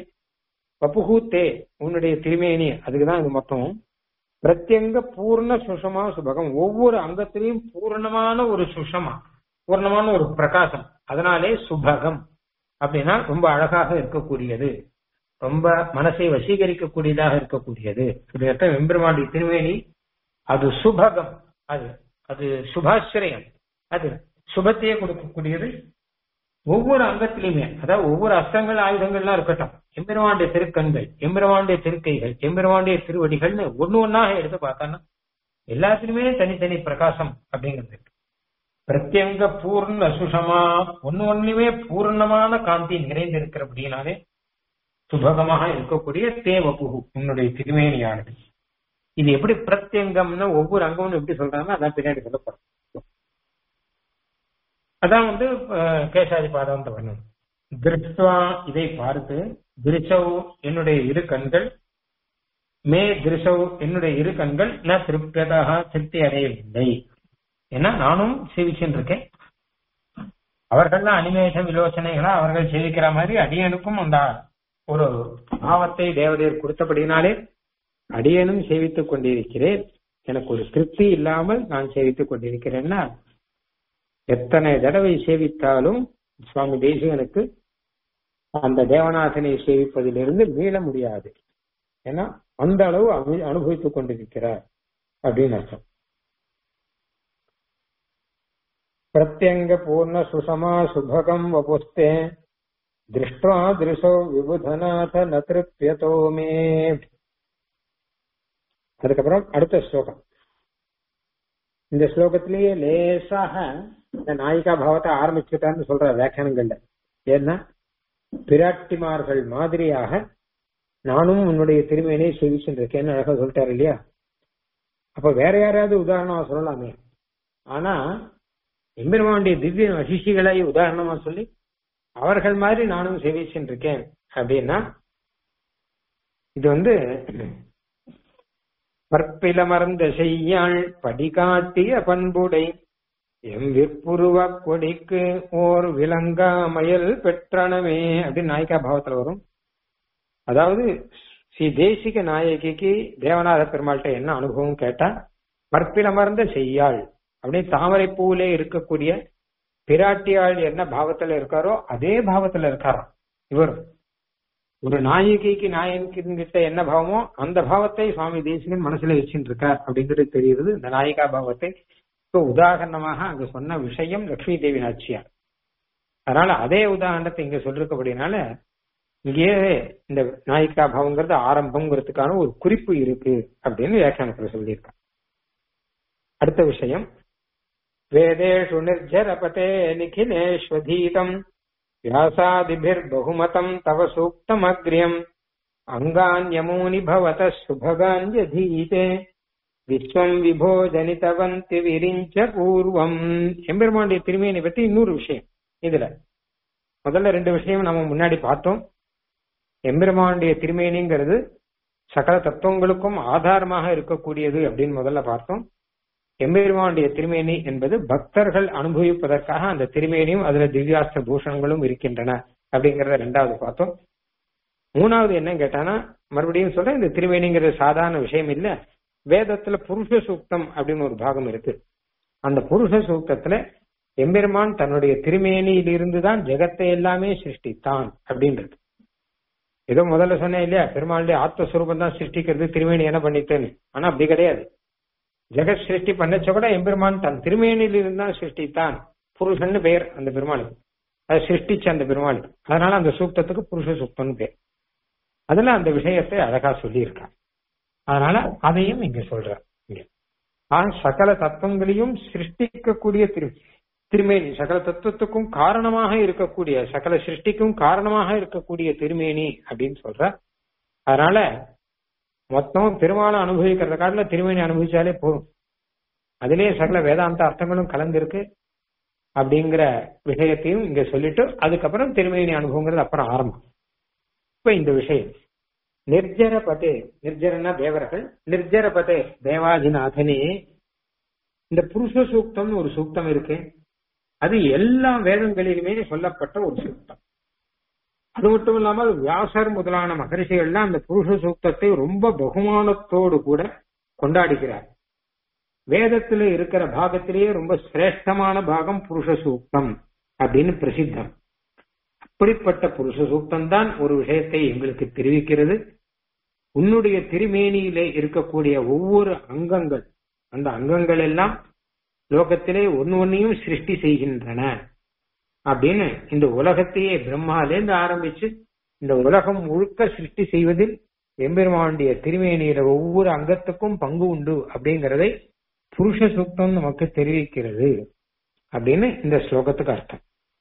வபுகூத்தே உன்னுடைய திருமேனி அதுக்குதான் இது மொத்தம் பிரத்யங்க பூர்ண சுஷமா சுபகம் ஒவ்வொரு அங்கத்திலையும் பூர்ணமான ஒரு சுஷமா பூர்ணமான ஒரு பிரகாசம் அதனாலே சுபகம் அப்படின்னா ரொம்ப அழகாக இருக்கக்கூடியது ரொம்ப மனசை வசீகரிக்கக்கூடியதாக இருக்கக்கூடியது வெம்பெருமாண்டி திருவேணி அது சுபகம் அது அது சுபாசிரயம் அது சுபத்தையே கொடுக்கக்கூடியது ஒவ்வொரு அங்கத்திலையுமே அதாவது ஒவ்வொரு அஸ்தங்கள் ஆயுதங்கள்லாம் இருக்கட்டும் எம்பெருமாண்டிய திருக்கண்கள் எம்பெருமாண்டிய திருக்கைகள் எம்பெருமாண்டிய திருவடிகள்னு ஒண்ணு ஒன்னாக எடுத்து பார்த்தோன்னா எல்லாத்திலுமே தனித்தனி பிரகாசம் அப்படிங்கிறது பிரத்யங்க பூர்ண சுஷமா ஒன்னு ஒண்ணுமே பூர்ணமான காந்தி நிறைந்திருக்கிறபடினாலே சுபகமாக இருக்கக்கூடிய தேவபுகு உன்னுடைய திருமேனியானது இது எப்படி பிரத்யங்கம்னு ஒவ்வொரு அங்கமும் எப்படி சொல்றாங்க அதான் பின்னாடி சொல்லப்படும் அதான் வந்து கேசாதி பாதம் வரணும் திருஷ்டுவா இதை பார்த்து திருச்சவ் என்னுடைய இரு கண்கள் மே திருஷவ் என்னுடைய இரு கண்கள் ந திருப்தியதாக திருப்தி அடையவில்லை ஏன்னா நானும் சேவிச்சுட்டு இருக்கேன் அவர்கள்லாம் அனிமேஷ விலோசனைகளா அவர்கள் சேவிக்கிற மாதிரி அடியனுக்கும் அந்த ஒரு பாவத்தை தேவதையர் கொடுத்தபடினாலே அடியனும் சேவித்துக் கொண்டிருக்கிறேன் எனக்கு ஒரு திருப்தி இல்லாமல் நான் சேவித்துக் கொண்டிருக்கிறேன்னா எத்தனை தடவை சேவித்தாலும் சுவாமி தேசிகனுக்கு அந்த தேவநாதனை சேவிப்பதிலிருந்து மீள முடியாது ஏன்னா அந்த அளவு அனு- அனுபவித்துக் கொண்டிருக்கிறார் அப்படின்னு அர்த்தம் பிரத்யங்க பூர்ண சுசமா சுபகம் வபுஸ்தே திருஷ்டா திருஷோ விபுதநாத நதிருப்பியதோ மே அதுக்கப்புறம் அடுத்த ஸ்லோகம் இந்த ஸ்லோகத்திலேயே லேசாக இந்த நாயிகா பாவத்தை ஆரம்பிச்சுட்டான்னு சொல்ற வியாக்கியானங்கள்ல ஏன்னா பிராட்டிமார்கள் மாதிரியாக நானும் உன்னுடைய திருமையினை சேவிச்சுருக்கேன்னு அழகா சொல்லிட்டாரு இல்லையா அப்ப வேற யாராவது உதாரணமா சொல்லலாமே ஆனா எம்பெருமானுடைய திவ்ய அசிஷிகளை உதாரணமா சொல்லி அவர்கள் மாதிரி நானும் சேவிச்சுருக்கேன் அப்படின்னா இது வந்து பற்பிலமர்ந்த செய்யாள் படிகாட்டிய பண்புடை எம் விற்புருவ கொடிக்கு ஓர் விலங்காமயல் பெற்றனமே அப்படின்னு நாயிகா பாவத்துல வரும் அதாவது ஸ்ரீ தேசிக நாயகிக்கு தேவநாத பெருமாள்கிட்ட என்ன அனுபவம் கேட்டா பற்பிலமர்ந்த செய்யாள் அப்படியே தாமரை பூவிலே இருக்கக்கூடிய பிராட்டியாள் என்ன பாவத்துல இருக்காரோ அதே பாவத்துல இருக்காராம் இவர் ஒரு நாயகிக்கு நாயகன் கிட்ட என்ன பாவமோ அந்த பாவத்தை சுவாமி தேசிகன் மனசுல வச்சுட்டு இருக்கார் அப்படிங்கிறது தெரியுது இந்த நாயிகா பாவத்தை இப்போ உதாரணமாக அங்க சொன்ன விஷயம் லட்சுமி தேவி நாச்சியார் அதனால அதே உதாரணத்தை இங்க சொல்லிருக்கபடினால இங்கேயே இந்த நாயிகா பாவங்கிறது ஆரம்பம்ங்கிறதுக்கான ஒரு குறிப்பு இருக்கு அப்படின்னு வியாக்கியானத்துல சொல்லியிருக்காங்க அடுத்த விஷயம் வேதேஷு நிர்ஜரபதே நிகிலேஷ்வதீதம் व्यासादिभिर्बहुमतम् तव सूक्तमग्र्यम् अङ्गान्यमूनि भवतः सुभगान्यधीते விஸ்வம் விபோ ஜனிதவந்தி விரிஞ்ச பூர்வம் எம்பெருமானுடைய திருமையினை பத்தி இன்னொரு விஷயம் இதுல முதல்ல ரெண்டு விஷயம் நம்ம முன்னாடி பார்த்தோம் எம்பெருமானுடைய திருமேனிங்கிறது சகல தத்துவங்களுக்கும் ஆதாரமாக இருக்கக்கூடியது அப்படின்னு முதல்ல பார்த்தோம் எம்பெருமானுடைய திருமேனி என்பது பக்தர்கள் அனுபவிப்பதற்காக அந்த திருமேனியும் அதுல திவ்யாஸ்திர பூஷணங்களும் இருக்கின்றன அப்படிங்கறத ரெண்டாவது பார்த்தோம் மூணாவது என்ன கேட்டானா மறுபடியும் சொல்றேன் இந்த திருமேனிங்கிறது சாதாரண விஷயம் இல்ல வேதத்துல புருஷ சூக்தம் அப்படின்னு ஒரு பாகம் இருக்கு அந்த புருஷ சூக்தத்துல எம்பெருமான் தன்னுடைய திருமேனியிலிருந்து தான் ஜெகத்தை எல்லாமே சிருஷ்டித்தான் அப்படின்றது ஏதோ முதல்ல சொன்னேன் இல்லையா பெருமாளுடைய ஆத்மஸ்வரூபம் தான் சிருஷ்டிக்கிறது திருமேனி என்ன பண்ணித்தேன்னு ஆனா அப்படி கிடையாது ஜெகத் சிருஷ்டி பண்ணச்ச கூட எம்பெருமான் தன் திருமேனியில் இருந்தான் சிருஷ்டித்தான் புருஷன்னு பெயர் அந்த பெருமாளுக்கு அதை சிருஷ்டிச்ச அந்த பெருமாளுக்கு அதனால அந்த சூக்தத்துக்கு புருஷ சூக்தம்னு பேர் அதுல அந்த விஷயத்தை அழகா சொல்லியிருக்கார் அதனால அதையும் இங்க சொல்றார் இங்க ஆஹ் சகல தத்துவங்களையும் சிருஷ்டிக்கக்கூடிய திரு திருமேனி சகல தத்துவத்துக்கும் காரணமாக இருக்கக்கூடிய சகல சிருஷ்டிக்கும் காரணமாக இருக்கக்கூடிய திருமேனி அப்படின்னு சொல்ற அதனால மொத்தம் பெருமாளை அனுபவிக்கிறத காட்டில திருமேனி அனுபவிச்சாலே போதும் அதிலே சகல வேதாந்த அர்த்தங்களும் கலந்திருக்கு அப்படிங்கிற விஷயத்தையும் இங்க சொல்லிட்டு அதுக்கப்புறம் திருமேனி அனுபவங்கிறது அப்புறம் ஆரம்பம் இப்ப இந்த விஷயம் நிர்ஜரபதே நிர்ஜரனா தேவர்கள் நிர்ஜரபதே தேவாதிநாதனே இந்த புருஷ சூக்தம்னு ஒரு சூக்தம் இருக்கு அது எல்லா வேதங்களிலுமே சொல்லப்பட்ட ஒரு சூக்தம் அது மட்டும் இல்லாமல் வியாசர் முதலான மகரிஷிகள்லாம் அந்த புருஷ சூக்தத்தை ரொம்ப பகுமானத்தோடு கூட கொண்டாடுகிறார் வேதத்துல இருக்கிற பாகத்திலேயே ரொம்ப சிரேஷ்டமான பாகம் புருஷ சூக்தம் அப்படின்னு பிரசித்தம் அப்படிப்பட்ட புருஷ சூக்தம் தான் ஒரு விஷயத்தை எங்களுக்கு தெரிவிக்கிறது உன்னுடைய திருமேனியிலே இருக்கக்கூடிய ஒவ்வொரு அங்கங்கள் அந்த அங்கங்கள் எல்லாம் லோகத்திலே ஒன்னு ஒன்னையும் சிருஷ்டி செய்கின்றன அப்படின்னு இந்த உலகத்தையே பிரம்மாலேருந்து ஆரம்பிச்சு இந்த உலகம் முழுக்க சிருஷ்டி செய்வதில் எம்பெருமானுடைய திருமேனியில ஒவ்வொரு அங்கத்துக்கும் பங்கு உண்டு அப்படிங்கறதை புருஷ சூக்தம் நமக்கு தெரிவிக்கிறது அப்படின்னு இந்த ஸ்லோகத்துக்கு அர்த்தம்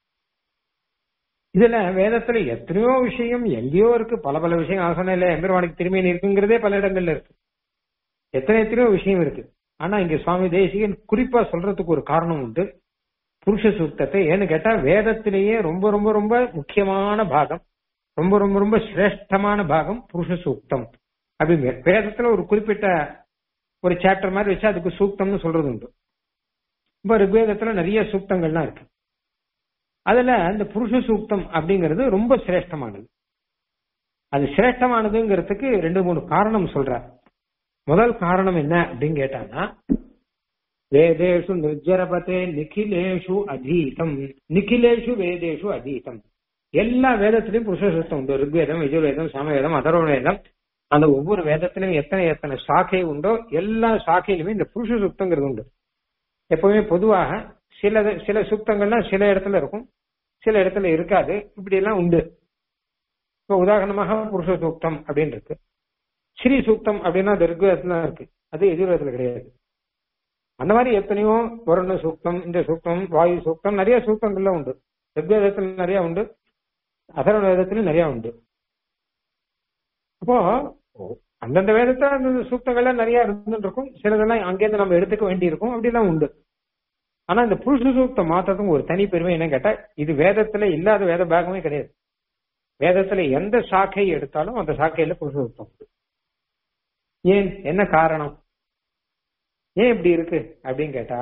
இதுல வேதத்துல எத்தனையோ விஷயம் எங்கேயோ இருக்கு பல பல விஷயம் நான் சொன்னேன் எம்பெருமானுக்கு திருமேனி இருக்குங்கிறதே பல இடங்கள்ல இருக்கு எத்தனை எத்தனையோ விஷயம் இருக்கு ஆனா இங்க சுவாமி தேசிகன் குறிப்பா சொல்றதுக்கு ஒரு காரணம் உண்டு புருஷ சூக்தத்தை ஏன்னு கேட்டா வேதத்திலேயே ரொம்ப ரொம்ப ரொம்ப முக்கியமான பாகம் ரொம்ப ரொம்ப ரொம்ப சிரேஷ்டமான பாகம் புருஷ சூக்தம் அப்படிங்க வேதத்துல ஒரு குறிப்பிட்ட ஒரு சாப்டர் மாதிரி வச்சு அதுக்கு சூக்தம்னு சொல்றது உண்டு இப்ப ரிக்வேதத்துல நிறைய சூக்தங்கள்லாம் இருக்கு அதுல இந்த புருஷ சூக்தம் அப்படிங்கிறது ரொம்ப சிரேஷ்டமானது அது சிரேஷ்டமானதுங்கிறதுக்கு ரெண்டு மூணு காரணம் சொல்ற முதல் காரணம் என்ன அப்படின்னு கேட்டாங்கன்னா வேதேஷு நிர்ஜரபதே நிகிலேஷு அதீதம் நிகிலேஷு வேதேஷு அதீதம் எல்லா வேதத்திலையும் புருஷ சுத்தம் உண்டு ரிக்வேதம் யஜுர்வேதம் சாமவேதம் அதர்வவேதம் அந்த ஒவ்வொரு வேதத்திலும் எத்தனை எத்தனை சாக்கை உண்டோ எல்லா சாக்கையிலுமே இந்த புருஷ சுத்தங்கிறது உண்டு எப்பவுமே பொதுவாக சில சில சுத்தங்கள்லாம் சில இடத்துல இருக்கும் சில இடத்துல இருக்காது இப்படி எல்லாம் உண்டு இப்போ உதாரணமாக புருஷ சூக்தம் அப்படின்னு இருக்கு ஸ்ரீ சூக்தம் அப்படின்னா அது ரிக்வேதத்துல இருக்கு அது எதிர்வேதத்துல கிடையாது அந்த மாதிரி எத்தனையோ வருண சூக்தம் இந்த சூக்தம் வாயு சூக்தம் நிறைய சூக்தங்கள்ல உண்டு ரிக்வேதத்துல நிறைய உண்டு அதர்வ வேதத்திலும் நிறைய உண்டு அப்போ அந்தந்த வேதத்துல அந்தந்த சூக்தங்கள்லாம் நிறைய இருந்துட்டு இருக்கும் சிலதெல்லாம் அங்கேருந்து நம்ம எடுத்துக்க வேண்டி இருக்கும் அப்படிலாம் உண்டு ஆனா இந்த புருஷ சூக்தம் மாத்திரத்துக்கும் ஒரு தனி பெருமை என்ன கேட்டா இது வேதத்துல இல்லாத வேத பாகமே கிடையாது வேதத்துல எந்த சாக்கை எடுத்தாலும் அந்த சாக்கையில புருஷ சூக்தம் உண்டு ஏன் என்ன காரணம் ஏன் இப்படி இருக்கு அப்படின்னு கேட்டா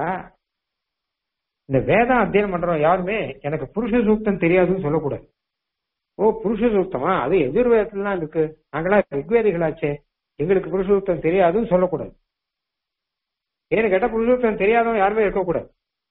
இந்த வேதம் அத்தியனம் பண்றோம் யாருமே எனக்கு புருஷ சூக்தம் தெரியாதுன்னு சொல்லக்கூடாது ஓ புருஷ சூக்தமா அது எதிர்வேதத்துல தான் இருக்கு நாங்களா ரிக்வேதிகளாச்சே எங்களுக்கு புருஷ சூக்தம் தெரியாதுன்னு சொல்லக்கூடாது ஏன்னு கேட்டா புருஷ சூக்தம் தெரியாதவங்க யாருமே இருக்கக்கூடாது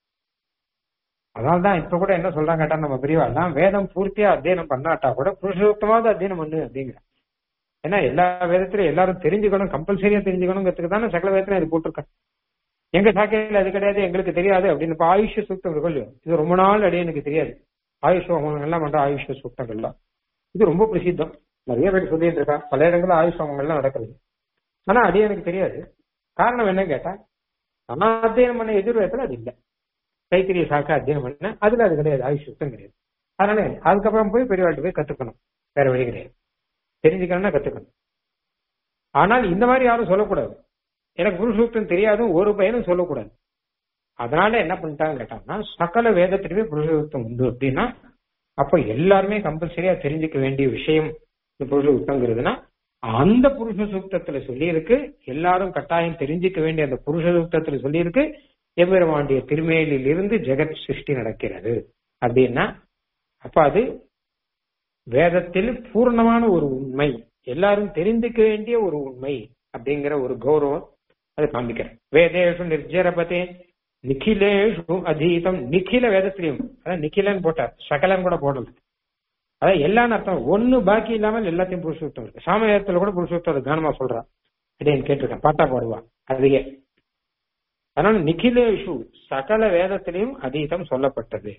அதனால்தான் இப்ப கூட என்ன சொல்றாங்க கேட்டா நம்ம பிரிவாலாம் வேதம் பூர்த்தியா அத்தியனம் பண்ணாட்டா கூட புருஷ சூக்தமாவது அத்தியனம் பண்ணு அப்படிங்கிற ஏன்னா எல்லா வேதத்திலும் எல்லாரும் தெரிஞ்சுக்கணும் கம்பல்சரியா தெரிஞ்சுக்கணுங்கிறதுக்கு தானே சகல வேதத்திலும் இது போட்டிருக்கேன் எங்க சாக்கையில அது கிடையாது எங்களுக்கு தெரியாது அப்படின்னு இப்ப ஆயுஷ சூக்தம் இருக்கும் இல்லையோ இது ரொம்ப நாள் அடைய எனக்கு தெரியாது ஆயுஷ் ஹோமங்கள் எல்லாம் பண்ற ஆயுஷ சூக்தங்கள்லாம் இது ரொம்ப பிரசித்தம் நிறைய பேர் சொல்லிட்டு இருக்கா பல இடங்கள்ல ஆயுஷ் ஹோமங்கள்லாம் நடக்குது ஆனா அது எனக்கு தெரியாது காரணம் என்னன்னு கேட்டா நான் அத்தியனம் பண்ண எதிர்வேதத்துல அது இல்லை கைத்திரிய சாக்கா அத்தியனம் பண்ண அதுல அது கிடையாது ஆயுஷ் சுத்தம் கிடையாது அதனால அதுக்கப்புறம் போய் பெரியவாழ்ட்டு போய் கத்துக்கணும் வேற வழி கிடையாது தெரிஞ்சுக்கணும்னா கத்துக்கணும் ஆனால் இந்த மாதிரி யாரும் சொல்லக்கூடாது எனக்கு குரு சூக்தம் தெரியாதும் ஒரு பையனும் சொல்லக்கூடாது அதனால என்ன பண்ணிட்டாங்க கேட்டாங்கன்னா சகல வேதத்திலுமே புருஷ சூக்தம் உண்டு அப்படின்னா அப்ப எல்லாருமே கம்பல்சரியா தெரிஞ்சுக்க வேண்டிய விஷயம் இந்த புருஷ சூக்தங்கிறதுனா அந்த புருஷ சூக்தத்துல சொல்லியிருக்கு எல்லாரும் கட்டாயம் தெரிஞ்சுக்க வேண்டிய அந்த புருஷ சூக்தத்துல சொல்லியிருக்கு எவ்வளவாண்டிய திருமேலில் இருந்து ஜெகத் சிருஷ்டி நடக்கிறது அப்படின்னா அப்ப அது வேதத்தில் பூர்ணமான ஒரு உண்மை எல்லாரும் தெரிந்துக்க வேண்டிய ஒரு உண்மை அப்படிங்கிற ஒரு கௌரவம் அது காமிக்கிறேன் வேதேஷு நிர்ஜரபதே நிখিலேஷு அதீதம் நிখিல வேதத்திலையும் அதான் நிখিலன்னு போட்டார் சகலன் கூட போடல அதான் எல்லான்னு அர்த்தம் ஒண்ணு பாக்கி இல்லாமல் எல்லாத்தையும் புருஷோத்தம் இருக்கு சாமவேதத்துல கூட புருஷோத்தம் அது கவனமா சொல்றான் அப்படின்னு கேட்டிருக்கேன் பாட்டா பாடுவா அதுவே அதனால நிখিலேஷு சகல வேதத்திலையும் அதீதம் சொல்லப்பட்டது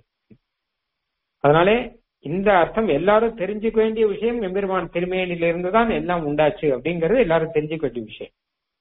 அதனாலே இந்த அர்த்தம் எல்லாரும் தெரிஞ்சுக்க வேண்டிய விஷயம் எம்பெருமான் திருமேனிலிருந்து தான் எல்லாம் உண்டாச்சு அப்படிங்கிறது எல்லாரும் தெரிஞ்சுக்க வேண்டிய விஷயம்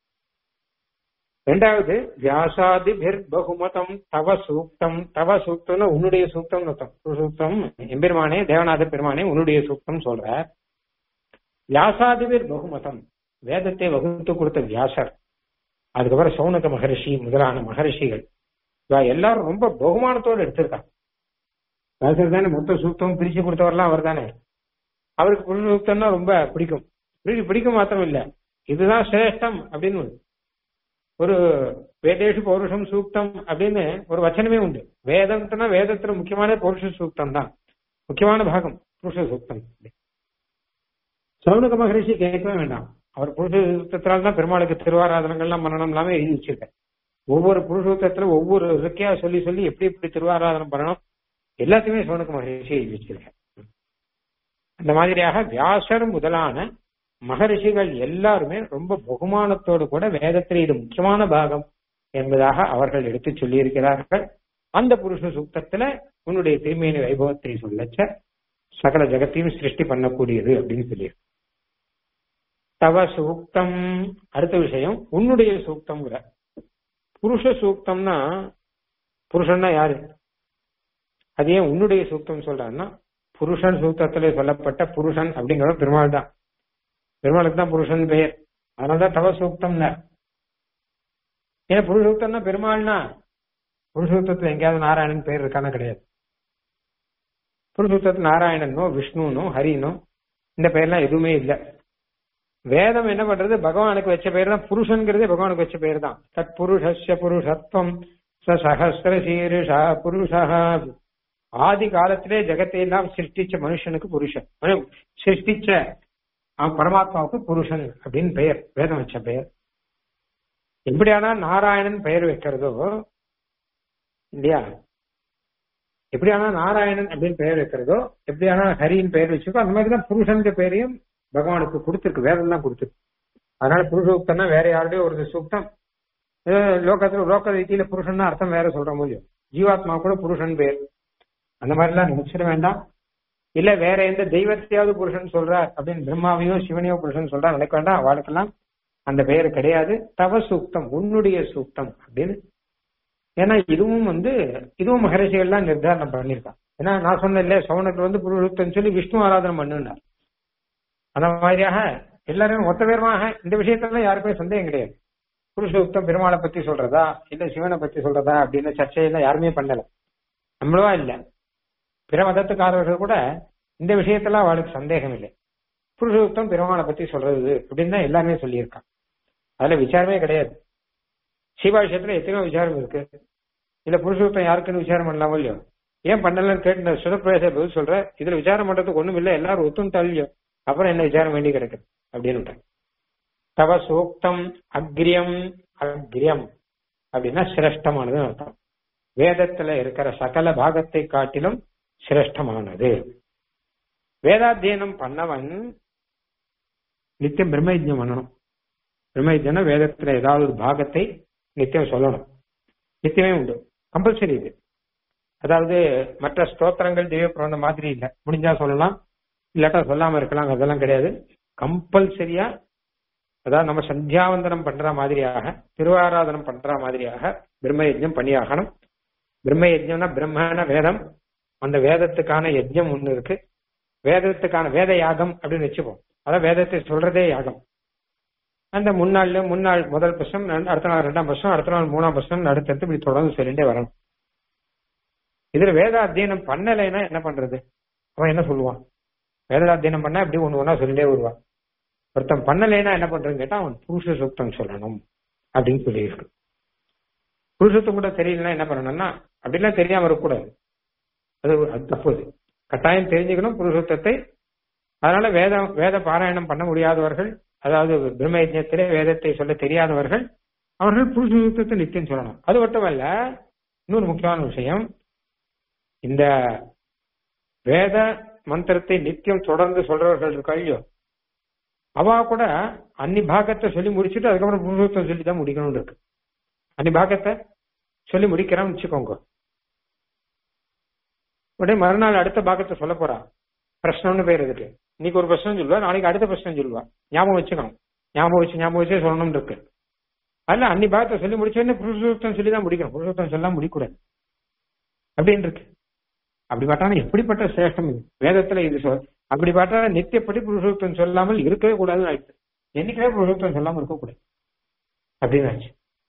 ரெண்டாவது வியாசாதிபிர் பகுமதம் தவ சூக்தம் தவ சூக்தம்னு உன்னுடைய சூக்தம் அர்த்தம் சூக்தம் எம்பெருமானே தேவநாத பெருமானே உன்னுடைய சூக்தம் சொல்ற வியாசாதிபிர் பகுமதம் வேதத்தை வகுத்து கொடுத்த வியாசர் அதுக்கப்புறம் சௌனக மகரிஷி முதலான மகரிஷிகள் எல்லாரும் ரொம்ப பகுமானத்தோடு எடுத்திருக்காங்க வியாசர் தானே மொத்த சூக்தம் பிரிச்சு கொடுத்தவர்லாம் அவர் தானே அவருக்கு புருஷ சூக்தம்னா ரொம்ப பிடிக்கும் பிடிக்கும் மாத்திரம் இல்ல இதுதான் சிரேஷ்டம் அப்படின்னு ஒரு வேதேஷு பௌருஷம் சூக்தம் அப்படின்னு ஒரு வச்சனமே உண்டு வேதம்னா வேதத்துல முக்கியமான பௌருஷ சூக்தம் தான் முக்கியமான பாகம் புருஷ சூக்தம் சவுனக மகரிஷி கேட்கவே வேண்டாம் அவர் புருஷ சூக்தத்தினால தான் பெருமாளுக்கு திருவாராதனங்கள்லாம் மரணம் இல்லாம எழுதி வச்சிருக்காரு ஒவ்வொரு புருஷத்துல ஒவ்வொரு இருக்கையா சொல்லி சொல்லி எப்படி எப்படி திருவாராதனம் பண்ணணும் எல்லாத்தையுமே சவுனக மகரிஷி எழுதி வச்சிருக்காரு அந்த மாதிரியாக வியாசர் முதலான மகரிஷிகள் எல்லாருமே ரொம்ப பகுமானத்தோடு கூட வேதத்தில் இது முக்கியமான பாகம் என்பதாக அவர்கள் எடுத்து சொல்லி இருக்கிறார்கள் அந்த புருஷ சூக்தத்துல உன்னுடைய திருமேனி வைபவத்தை சொல்லச்ச சகல ஜகத்தையும் சிருஷ்டி பண்ணக்கூடியது அப்படின்னு சொல்லி தவ சூக்தம் அடுத்த விஷயம் உன்னுடைய சூக்தம்ங்கிற புருஷ சூக்தம்னா புருஷன்னா யாரு அது ஏன் உன்னுடைய சூக்தம் சொல்றான்னா புருஷன் சூக்தத்துல சொல்லப்பட்ட புருஷன் அப்படிங்கிற பெருமாள் தான் பெருமாளுக்கு தான் புருஷன் பெயர் அதனாலதான் தவ சூக்தம்னா ஏன் புருஷூக்தம்னா பெருமாள்னா புருஷூக்தத்துல எங்கேயாவது நாராயணன் பெயர் இருக்கான கிடையாது புருஷூக்தத்துல நாராயணனோ விஷ்ணுனோ ஹரினோ இந்த பெயர்லாம் எதுவுமே இல்லை வேதம் என்ன பண்றது பகவானுக்கு வச்ச பெயர் தான் புருஷன்கிறதே பகவானுக்கு வச்ச பெயர் தான் தத் புருஷஸ்ய புருஷத்வம் ச சஹசிர சீருஷா புருஷா ஆதி காலத்திலே ஜெகத்தை எல்லாம் சிருஷ்டிச்ச மனுஷனுக்கு புருஷன் சிருஷ்டிச்ச அவன் பரமாத்மாவுக்கு புருஷன் அப்படின்னு பெயர் வேதம் வச்ச பெயர் எப்படியானா நாராயணன் பெயர் வைக்கிறதோ இல்லையா எப்படியானா நாராயணன் அப்படின்னு பெயர் வைக்கிறதோ எப்படியானா ஹரியின் பெயர் வச்சிருக்கோ அந்த மாதிரி தான் புருஷன்ற பெயரையும் பகவானுக்கு கொடுத்துருக்கு வேதம் தான் கொடுத்துருக்கு அதனால புருஷோக்தம்னா வேற யாருடைய ஒரு சூக்தம் ஏதோ லோகத்துல லோக ரீதியில புருஷன் அர்த்தம் வேற சொல்ற முடியும் ஜீவாத்மா கூட புருஷன் பேர் அந்த மாதிரி எல்லாம் நினைச்சிட வேண்டாம் இல்ல வேற எந்த தெய்வத்தையாவது புருஷன் சொல்றார் அப்படின்னு பிரம்மாவையோ சிவனையோ புருஷன் சொல்றா நினைக்க வேண்டாம் அவளுக்கெல்லாம் அந்த பெயர் கிடையாது தவ சூக்தம் உன்னுடைய சூக்தம் அப்படின்னு ஏன்னா இதுவும் வந்து இதுவும் மகரிஷிகள்லாம் நிர்தாரணம் பண்ணியிருக்கான் ஏன்னா நான் சொன்னேன் இல்லையா சவுனக்கு வந்து புருஷோக்தம் சொல்லி விஷ்ணு ஆராதனை பண்ணுனார் அந்த மாதிரியாக எல்லாரும் ஒத்த பேருமாக இந்த விஷயத்துல யாருக்குமே சந்தேகம் கிடையாது புருஷோக்தம் பெருமாளை பத்தி சொல்றதா இல்ல சிவனை பத்தி சொல்றதா அப்படின்னு சர்ச்சையெல்லாம் யாருமே பண்ணல நம்மளவா இல்ல பிற மதத்துக்காரர்கள் கூட இந்த விஷயத்துல அவளுக்கு சந்தேகம் இல்லை புருஷோக்தம் பெருமாளை பத்தி சொல்றது அப்படின்னு தான் எல்லாருமே சொல்லியிருக்கான் அதுல விசாரமே கிடையாது சிவா விஷயத்துல எத்தனையோ விசாரம் இருக்கு இல்ல புருஷோக்தம் யாருக்குன்னு விசாரம் பண்ணலாமோ இல்லையோ ஏன் பண்ணலன்னு கேட்டு சுதப்பிரவேச பதில் சொல்ற இதுல விசாரம் பண்றதுக்கு ஒண்ணும் இல்ல எல்லாரும் ஒத்தும் இல்லையோ அப்புறம் என்ன விசாரம் வேண்டி கிடக்குது அப்படின்னு தவ சூக்தம் அக்ரியம் அக்ரியம் அப்படின்னா சிரேஷ்டமானது அர்த்தம் வேதத்துல இருக்கிற சகல பாகத்தை காட்டிலும் சிரேஷ்டமானது வேதாத்தியனம் பண்ணவன் நித்தியம் பிரம்மயஜம் பண்ணணும் பிரம்மயஜனம் வேதத்துல ஏதாவது ஒரு பாகத்தை நித்தியம் சொல்லணும் நித்தியமே உண்டு கம்பல்சரி இது அதாவது மற்ற ஸ்தோத்திரங்கள் தெய்வ பிறந்த மாதிரி இல்லை முடிஞ்சா சொல்லலாம் இல்லாட்டா சொல்லாம இருக்கலாம் அதெல்லாம் கிடையாது கம்பல்சரியா அதாவது நம்ம சந்தியாவந்தனம் பண்ற மாதிரியாக திருவாராதனம் பண்ற மாதிரியாக பிரம்ம யஜ்ஞம் பண்ணியாகணும் பிரம்ம யஜ்ஞம்னா பிரம்மன வேதம் அந்த வேதத்துக்கான யஜ்ஞம் ஒண்ணு இருக்கு வேதத்துக்கான வேத யாகம் அப்படின்னு வச்சுப்போம் அதான் வேதத்தை சொல்றதே யாகம் அந்த முன்னாள் முன்னாள் முதல் பட்சம் அடுத்த நாள் ரெண்டாம் பட்சம் அடுத்த நாள் மூணாம் பட்சம் அடுத்தடுத்து இப்படி தொடர்ந்து சொல்லிட்டே வரணும் இதுல வேத அத்தியனம் பண்ணலைன்னா என்ன பண்றது அவன் என்ன சொல்லுவான் வேத அத்தியனம் பண்ணா இப்படி ஒண்ணு ஒன்னா சொல்லிட்டே வருவான் ஒருத்தன் பண்ணலைன்னா என்ன பண்றதுன்னு கேட்டா அவன் புருஷ சுத்தம் சொல்லணும் அப்படின்னு சொல்லியிருக்கு புருஷத்துவம் கூட தெரியலன்னா என்ன பண்ணணும்னா அப்படிலாம் தெரியாம இருக்கக்கூடாது அது அது தப்பு அது கட்டாயம் தெரிஞ்சுக்கணும் புருஷத்துவத்தை அதனால வேதம் வேத பாராயணம் பண்ண முடியாதவர்கள் அதாவது பிரம்ம யஜ்ஞத்திலே வேதத்தை சொல்ல தெரியாதவர்கள் அவர்கள் புருஷத்துவத்தை நித்தியம் சொல்லணும் அது மட்டுமல்ல இன்னொரு முக்கியமான விஷயம் இந்த வேத மந்திரத்தை நித்தியம் தொடர்ந்து சொல்றவர்கள் இருக்கா இல்லையோ அவா கூட அன்னி பாகத்தை சொல்லி முடிச்சுட்டு அதுக்கப்புறம் புருஷத்துவம் சொல்லி தான் முடிக்கணும்னு இருக்கு அன்னி பாகத்தை சொல்லி முடிக்கிறான்னு வச்சுக்கோங்க உடனே மறுநாள் அடுத்த பாகத்தை சொல்ல போறா பிரச்சனைன்னு பேர் இருக்கு இன்னைக்கு ஒரு பிரச்சனை சொல்லுவா நாளைக்கு அடுத்த பிரச்சனை சொல்லுவா ஞாபகம் வச்சுக்கணும் ஞாபகம் வச்சு ஞாபகம் வச்சே சொல்லணும்னு இருக்கு அதுல அன்னி பாகத்தை சொல்லி முடிச்ச உடனே புருஷோத்தம் சொல்லி தான் முடிக்கணும் புருஷோத்தம் சொல்லாம் முடிக்கூடாது அப்படின்னு இருக்கு அப்படி பார்த்தாலும் எப்படிப்பட்ட சிரேஷ்டம் இது வேதத்துல இது சொல் அப்படி பார்த்தா நித்தியப்படி புருஷோத்தம் சொல்லாமல் இருக்கவே கூடாதுன்னு ஆயிடுச்சு என்னைக்குமே புருஷோத்தம் சொல்லாமல் இருக்கக்கூடாது அப்படின்னு ஆச்சு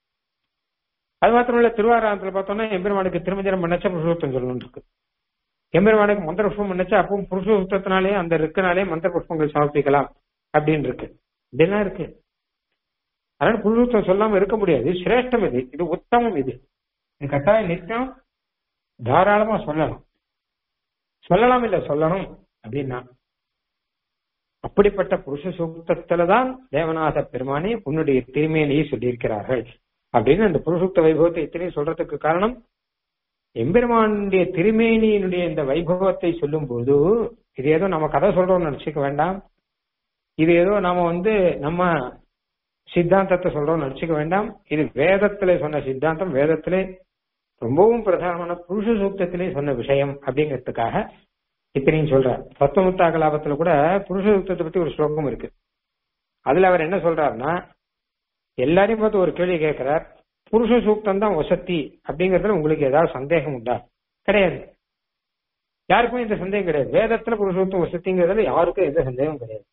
அது மாத்திரம் இல்ல திருவாராயணத்துல பார்த்தோம்னா எம்பெருமானுக்கு திருமஞ்சனம் பண்ணச்சா புருஷோத்தம் சொல்லணும் இருக்கு எம்பெருமானுக்கு மந்திர புஷ்பம் பண்ணச்சா அப்பவும் புருஷ சுத்தத்தினாலே அந்த ரிக்கனாலே மந்திர புஷ்பங்கள் சமர்ப்பிக்கலாம் அப்படின்னு இருக்கு இப்படிலாம் இருக்கு அதனால புருஷோத்தம் சொல்லாம இருக்க முடியாது சிரேஷ்டம் இது இது உத்தமம் இது இது கட்டாயம் நித்தியம் தாராளமா சொல்லலாம் சொல்லலாம் இல்ல சொல்லணும் அப்படின்னா அப்படிப்பட்ட புருஷ சூக்தத்துலதான் தேவநாத பெருமானே உன்னுடைய திருமேனியை சொல்லியிருக்கிறார்கள் அப்படின்னு அந்த புருஷுக்த வைபவத்தை இத்தனையும் சொல்றதுக்கு காரணம் எம்பெருமானுடைய திருமேனியினுடைய இந்த வைபவத்தை சொல்லும் போது இது ஏதோ நம்ம கதை சொல்றோம்னு நினைச்சுக்க வேண்டாம் இது ஏதோ நாம வந்து நம்ம சித்தாந்தத்தை சொல்றோம்னு நினைச்சுக்க வேண்டாம் இது வேதத்திலே சொன்ன சித்தாந்தம் வேதத்திலே ரொம்பவும் பிரதானமான புருஷ சூக்தத்திலே சொன்ன விஷயம் அப்படிங்கிறதுக்காக இத்தனையும் சொல்றார் தத்துவமுத்தா கலாபத்துல கூட புருஷ சூக்தத்தை பத்தி ஒரு ஸ்லோகம் இருக்கு அதுல அவர் என்ன சொல்றாருன்னா எல்லாரையும் பார்த்து ஒரு கேள்வி கேட்கிறார் புருஷ சூக்தம் தான் வசத்தி அப்படிங்கறதுல உங்களுக்கு ஏதாவது சந்தேகம் உண்டா கிடையாது யாருக்குமே இந்த சந்தேகம் கிடையாது வேதத்துல புருஷ சூக்தம் வசதிங்கிறதுல யாருக்கும் எந்த சந்தேகம் கிடையாது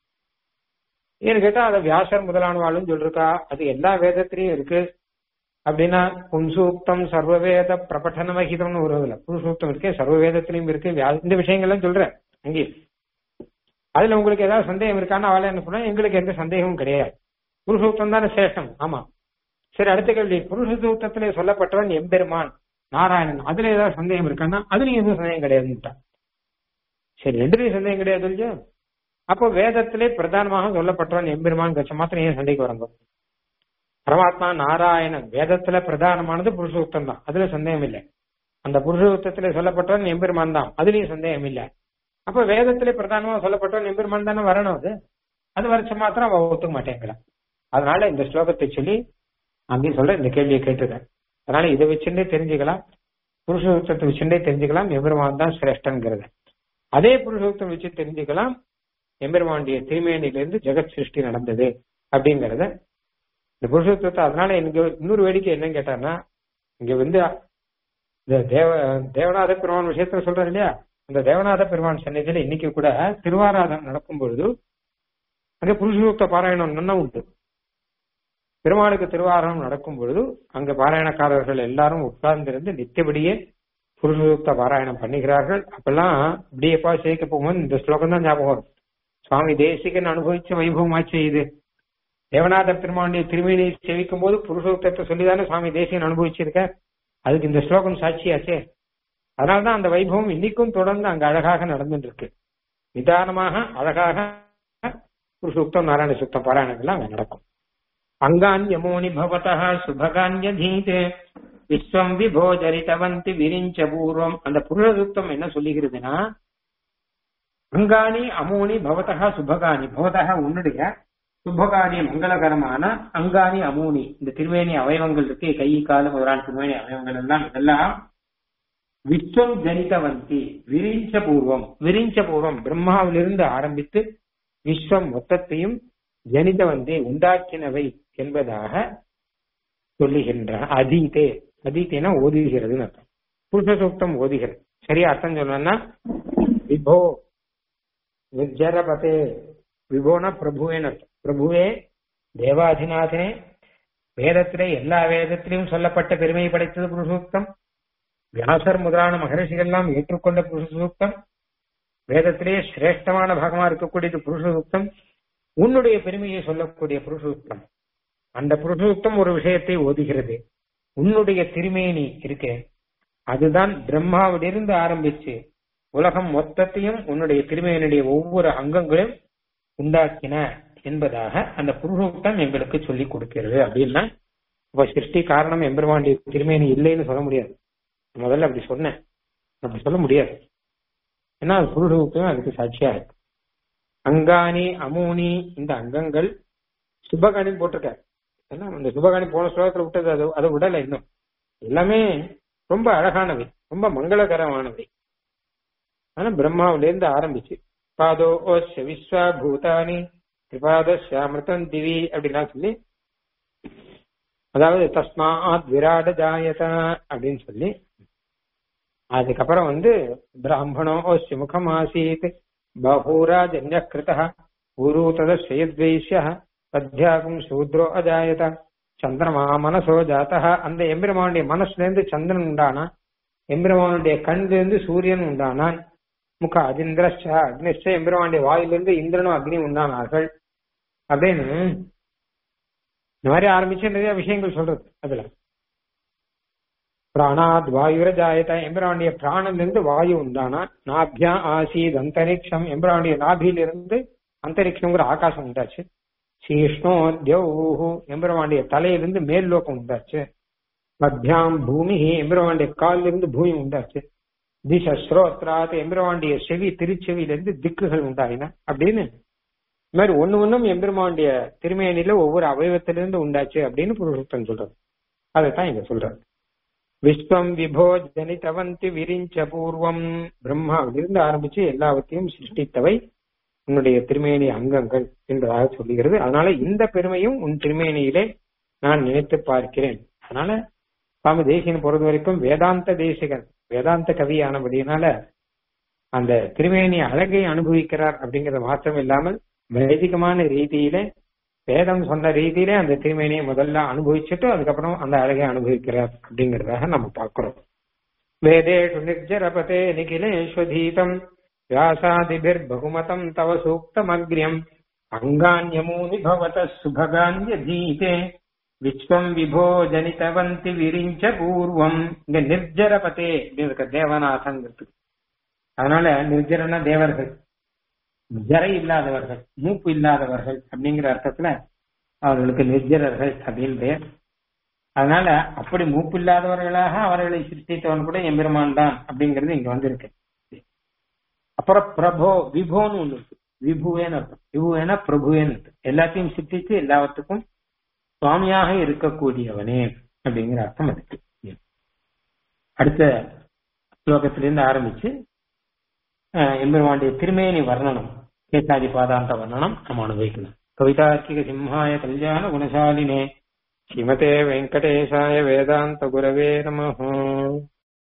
ஏன்னு கேட்டா அதை வியாசர் முதலானவாளும் சொல்லிருக்கா அது எல்லா வேதத்திலையும் இருக்கு அப்படின்னா புன்சூக்தம் சர்வவேத பிரபட்டன மகிதம்னு வருவதில்ல புருஷூக்தம் இருக்கு சர்வ வேதத்திலையும் இருக்கு இந்த விஷயங்கள்லாம் சொல்றேன் அங்கே அதுல உங்களுக்கு ஏதாவது சந்தேகம் இருக்கான்னு அவளை என்ன சொன்னா எங்களுக்கு எந்த சந்தேகமும் கிடையாது புருஷூக்தம் தானே சேஷம் ஆமா சரி அடுத்த கேள்வி புருஷ சூக்தத்திலே சொல்லப்பட்டவன் எம்பெருமான் நாராயணன் அதுல ஏதாவது சந்தேகம் இருக்கான்னா அதுலயும் எதுவும் சந்தேகம் கிடையாதுன்னுட்டான் சரி ரெண்டுலயும் சந்தேகம் கிடையாது இல்லையா அப்போ வேதத்திலே பிரதானமாக சொல்லப்பட்டவன் எம்பெருமான் கட்ச மாத்திரம் ஏன் சண்டைக்கு வரங்க பரமாத்மா நாராயணன் வேதத்துல பிரதானமானது புருஷோக்தம் தான் அதுல சந்தேகம் இல்லை அந்த புருஷோக்தத்துல சொல்லப்பட்டவன் எம்பெருமான் தான் அதுலயும் சந்தேகம் இல்லை அப்ப வேதத்திலே பிரதானமா சொல்லப்பட்டவன் எம்பெருமான் தானே வரணும் அது அது வரைச்ச மாத்திரம் அவ ஒத்துக்க மாட்டேங்கிறான் அதனால இந்த ஸ்லோகத்தை சொல்லி அப்படின்னு சொல்ற இந்த கேள்வியை கேட்டுருக்கேன் அதனால இதை வச்சுட்டே தெரிஞ்சுக்கலாம் புருஷோக்தத்தை வச்சுட்டே தெரிஞ்சுக்கலாம் எம்பெருமான் தான் சிரேஷ்டங்கிறத அதே புருஷோக்தம் வச்சு தெரிஞ்சுக்கலாம் எம்பெருமானுடைய திருமேனிலிருந்து ஜெகத் சிருஷ்டி நடந்தது அப்படிங்கறத இந்த புருஷோத்தத்தை அதனால எனக்கு இன்னொரு வேடிக்கை என்னன்னு கேட்டான்னா இங்க வந்து இந்த தேவ தேவநாத பெருமான் விஷயத்துல சொல்றாரு இல்லையா அந்த தேவநாத பெருமான் சன்னிதியில இன்னைக்கு கூட திருவாராதனம் நடக்கும் பொழுது அங்க புருஷோக்த பாராயணம் நன்னா உண்டு பெருமாளுக்கு திருவாரணம் நடக்கும் பொழுது அங்க பாராயணக்காரர்கள் எல்லாரும் உட்கார்ந்திருந்து நித்தியபடியே புருஷோக்த பாராயணம் பண்ணுகிறார்கள் அப்பெல்லாம் இப்படியப்பா சேர்க்க போகும்போது இந்த ஸ்லோகம் தான் ஞாபகம் வரும் சுவாமி தேசிகன் அனுபவிச்ச வைபவமாச்சு இது தேவநாத பெருமானுடைய திருமணியை சேவிக்கும் போது புருஷோத்தத்தை சொல்லிதானே சுவாமி தேசிகன் அனுபவிச்சிருக்க அதுக்கு இந்த ஸ்லோகம் சாட்சியாச்சே அதனால்தான் அந்த வைபவம் இன்னைக்கும் தொடர்ந்து அங்க அழகாக நடந்துட்டு இருக்கு நிதானமாக அழகாக புருஷோக்தம் நாராயண சுத்தம் பாராயணங்கள்லாம் அங்க நடக்கும் அங்கான்யமோனி பவதா சுபகான்யதீதே விஸ்வம் விபோஜரிதவந்தி விரிஞ்ச பூர்வம் அந்த புருஷசுத்தம் என்ன சொல்லுகிறதுனா அங்காணி அமோனி பவதா சுபகானி பவதா உன்னுடைய சுபகானி மங்களகரமான அங்காணி அமோனி இந்த திருவேணி அவயவங்கள் இருக்கு கை காலம் முதலான திருவேணி அவயவங்கள் எல்லாம் இதெல்லாம் விஸ்வம் ஜனிதவந்தி விரிஞ்ச பூர்வம் விரிஞ்ச பூர்வம் பிரம்மாவிலிருந்து ஆரம்பித்து விஸ்வம் மொத்தத்தையும் ஜனிதவந்தி உண்டாக்கினவை என்பதாக சொல்லுகின்ற அதீதே அதீத்தேனா ஓதுகிறதுன்னு அர்த்தம் புருஷ சூக்தம் ஓதுகிறது சரியா அர்த்தம் சொல்லணும்னா விபோ நிர்ஜரபதே விபோனா பிரபுவேன்னு அர்த்தம் பிரபுவே தேவாதிநாதனே வேதத்திலே எல்லா வேதத்திலையும் சொல்லப்பட்ட பெருமை படைத்தது புருஷோக்தம் வியாசர் முதலான மகரிஷிகள் எல்லாம் ஏற்றுக்கொண்ட புருஷசூக்தம் வேதத்திலே சிரேஷ்டமான பாகமா இருக்கக்கூடியது புருஷசூக்தம் உன்னுடைய பெருமையை சொல்லக்கூடிய புருஷசூக்தம் அந்த புருஷசூக்தம் ஒரு விஷயத்தை ஓதுகிறது உன்னுடைய திருமேனி இருக்கே அதுதான் பிரம்மாவிலிருந்து ஆரம்பிச்சு உலகம் மொத்தத்தையும் உன்னுடைய திருமேனியுடைய ஒவ்வொரு அங்கங்களையும் உண்டாக்கின என்பதாக அந்த புருஷோக்தம் எங்களுக்கு சொல்லி கொடுக்கிறது அப்படின்னா இப்ப சிருஷ்டி காரணம் எம்பெருமாண்டிய திருமேனி இல்லைன்னு சொல்ல முடியாது முதல்ல அப்படி சொன்னேன் அப்படி சொல்ல முடியாது ஏன்னா அது புருஷோக்தம் அதுக்கு சாட்சியா இருக்கு அங்காணி அமூனி இந்த அங்கங்கள் சுபகாணி போட்டிருக்க ஏன்னா அந்த சுபகாணி போன ஸ்லோகத்துல விட்டது அது அதை விடல இன்னும் எல்லாமே ரொம்ப அழகானவை ரொம்ப மங்களகரமானவை ஆனா பிரம்மாவிலிருந்து ஆரம்பிச்சு பாதோ ஓஸ்ய விஸ்வா பூதானி திரிபாதஸ்யாமிருதம் திவி அப்படின்லாம் சொல்லி அதாவது தஸ்மாத் விராட ஜாயத அப்படின்னு சொல்லி அதுக்கப்புறம் வந்து பிராமணோ ஓஸ்ய முகம் ஆசீத் பகூராஜன்ய கிருத குரு ததஸ்வயத்வைஷ்ய பத்யாகும் சூத்ரோ அஜாயத சந்திரமா மனசோ ஜாத்தா அந்த எம்பெருமானுடைய மனசுல இருந்து சந்திரன் உண்டானா எம்பெருமானுடைய கண்ல இருந்து சூரியன் உண்டானான் முக அதிந்திரஷ அக்னிஷ்ட எம்பெருமானுடைய வாயிலிருந்து இந்திரனும் அக்னி உண்டானார்கள் அப்படின்னு இந்த மாதிரி ஆரம்பிச்சு நிறைய விஷயங்கள் சொல்றது அதுல பிராணாத் வாயுர ஜாயத எம்பெருமானுடைய பிராணிலிருந்து வாயு உண்டானா நாபியா ஆசீத் அந்தரிக்ஷம் எம்பெருமானுடைய நாபியிலிருந்து அந்தரிக்ஷங்கிற ஆகாசம் உண்டாச்சு சீஷ்ணோ தியௌஹு எம்பெருமானுடைய தலையிலிருந்து மேல் லோகம் உண்டாச்சு மத்தியாம் பூமி எம்பெருமானுடைய காலிலிருந்து பூமி உண்டாச்சு திச ஸ்ரோத்ராத் எம்பெருமானுடைய செவி திருச்செவியிலிருந்து திக்குகள் உண்டாயின அப்படின்னு இந்த மாதிரி ஒண்ணு ஒண்ணும் எம்பெருமானுடைய திருமேனில ஒவ்வொரு அவயவத்திலிருந்து உண்டாச்சு அப்படின்னு புருஷோத்தம் சொல்றது அதைத்தான் இங்க சொல்றாரு விஸ்வம் விபோ ஜனிதவந்தி விரிஞ்ச பூர்வம் பிரம்மாவிலிருந்து ஆரம்பிச்சு எல்லாவற்றையும் சிருஷ்டித்தவை உன்னுடைய திருமேனி அங்கங்கள் என்பதாக சொல்லுகிறது அதனால இந்த பெருமையும் உன் திருமேனியிலே நான் நினைத்து பார்க்கிறேன் அதனால சுவாமி தேசியன் பொறுத்த வரைக்கும் வேதாந்த தேசிகன் வேதாந்த கவியானபடியினால அந்த திருமேனி அழகை அனுபவிக்கிறார் அப்படிங்கறது மாத்திரம் இல்லாமல் வைதிகமான ரீதியில வேதம் சொன்ன ரீதியிலே அந்த திருமேனியை முதல்ல அனுபவிச்சுட்டு அதுக்கப்புறம் அந்த அழகை அனுபவிக்கிறார் அப்படிங்கறதாக நம்ம பார்க்கிறோம் வேதேஷு நிர்ஜரபதே நிகிலேஸ்வதீதம் व्यासादिभिर्बहुमतम् तव सूक्तमग्र्यम् अङ्गान्यमूनि भवतः सुभगान्यधीते விஸ்வம் விபோ ஜனிதவந்தி விரிஞ்ச பூர்வம் இங்க நிர்ஜரபதே அப்படின்னு தேவநாதங்கிறது அதனால நிர்ஜரன தேவர்கள் ஜரை இல்லாதவர்கள் மூப்பு இல்லாதவர்கள் அப்படிங்கிற அர்த்தத்துல அவர்களுக்கு நிர்ஜரர்கள் அப்படின்னு பெயர் அதனால அப்படி மூப்பில்லாதவர்களாக அவர்களை சிருஷ்டித்தவன் கூட எம்பெருமான் தான் அப்படிங்கிறது இங்க வந்திருக்கு அப்புறம் பிரபோ விபோன்னு ஒண்ணு இருக்கு விபுவேன்னு அர்த்தம் விபுவேனா பிரபுவேன்னு அர்த்தம். எல்லாத்தையும் சிருஷ்டித்து எல்லாவற்றுக்கும் சுவாமியாக இருக்கக்கூடியவனே அப்படிங்கிற அர்த்தம் இருக்கு அடுத்த ஸ்லோகத்திலிருந்து ஆரம்பிச்சு அஹ், எம்பெருமானுடைய திருமேனி வர்ணனம் கேசாதி பாதாந்த வர்ணனம் நம்ம அனுபவிக்கணும் கவிதார்க்கிக சிம்ஹாய கல்யாண குணசாலினே ஸ்ரீமதே வெங்கடேசாய வேதாந்த குரவே நமஹ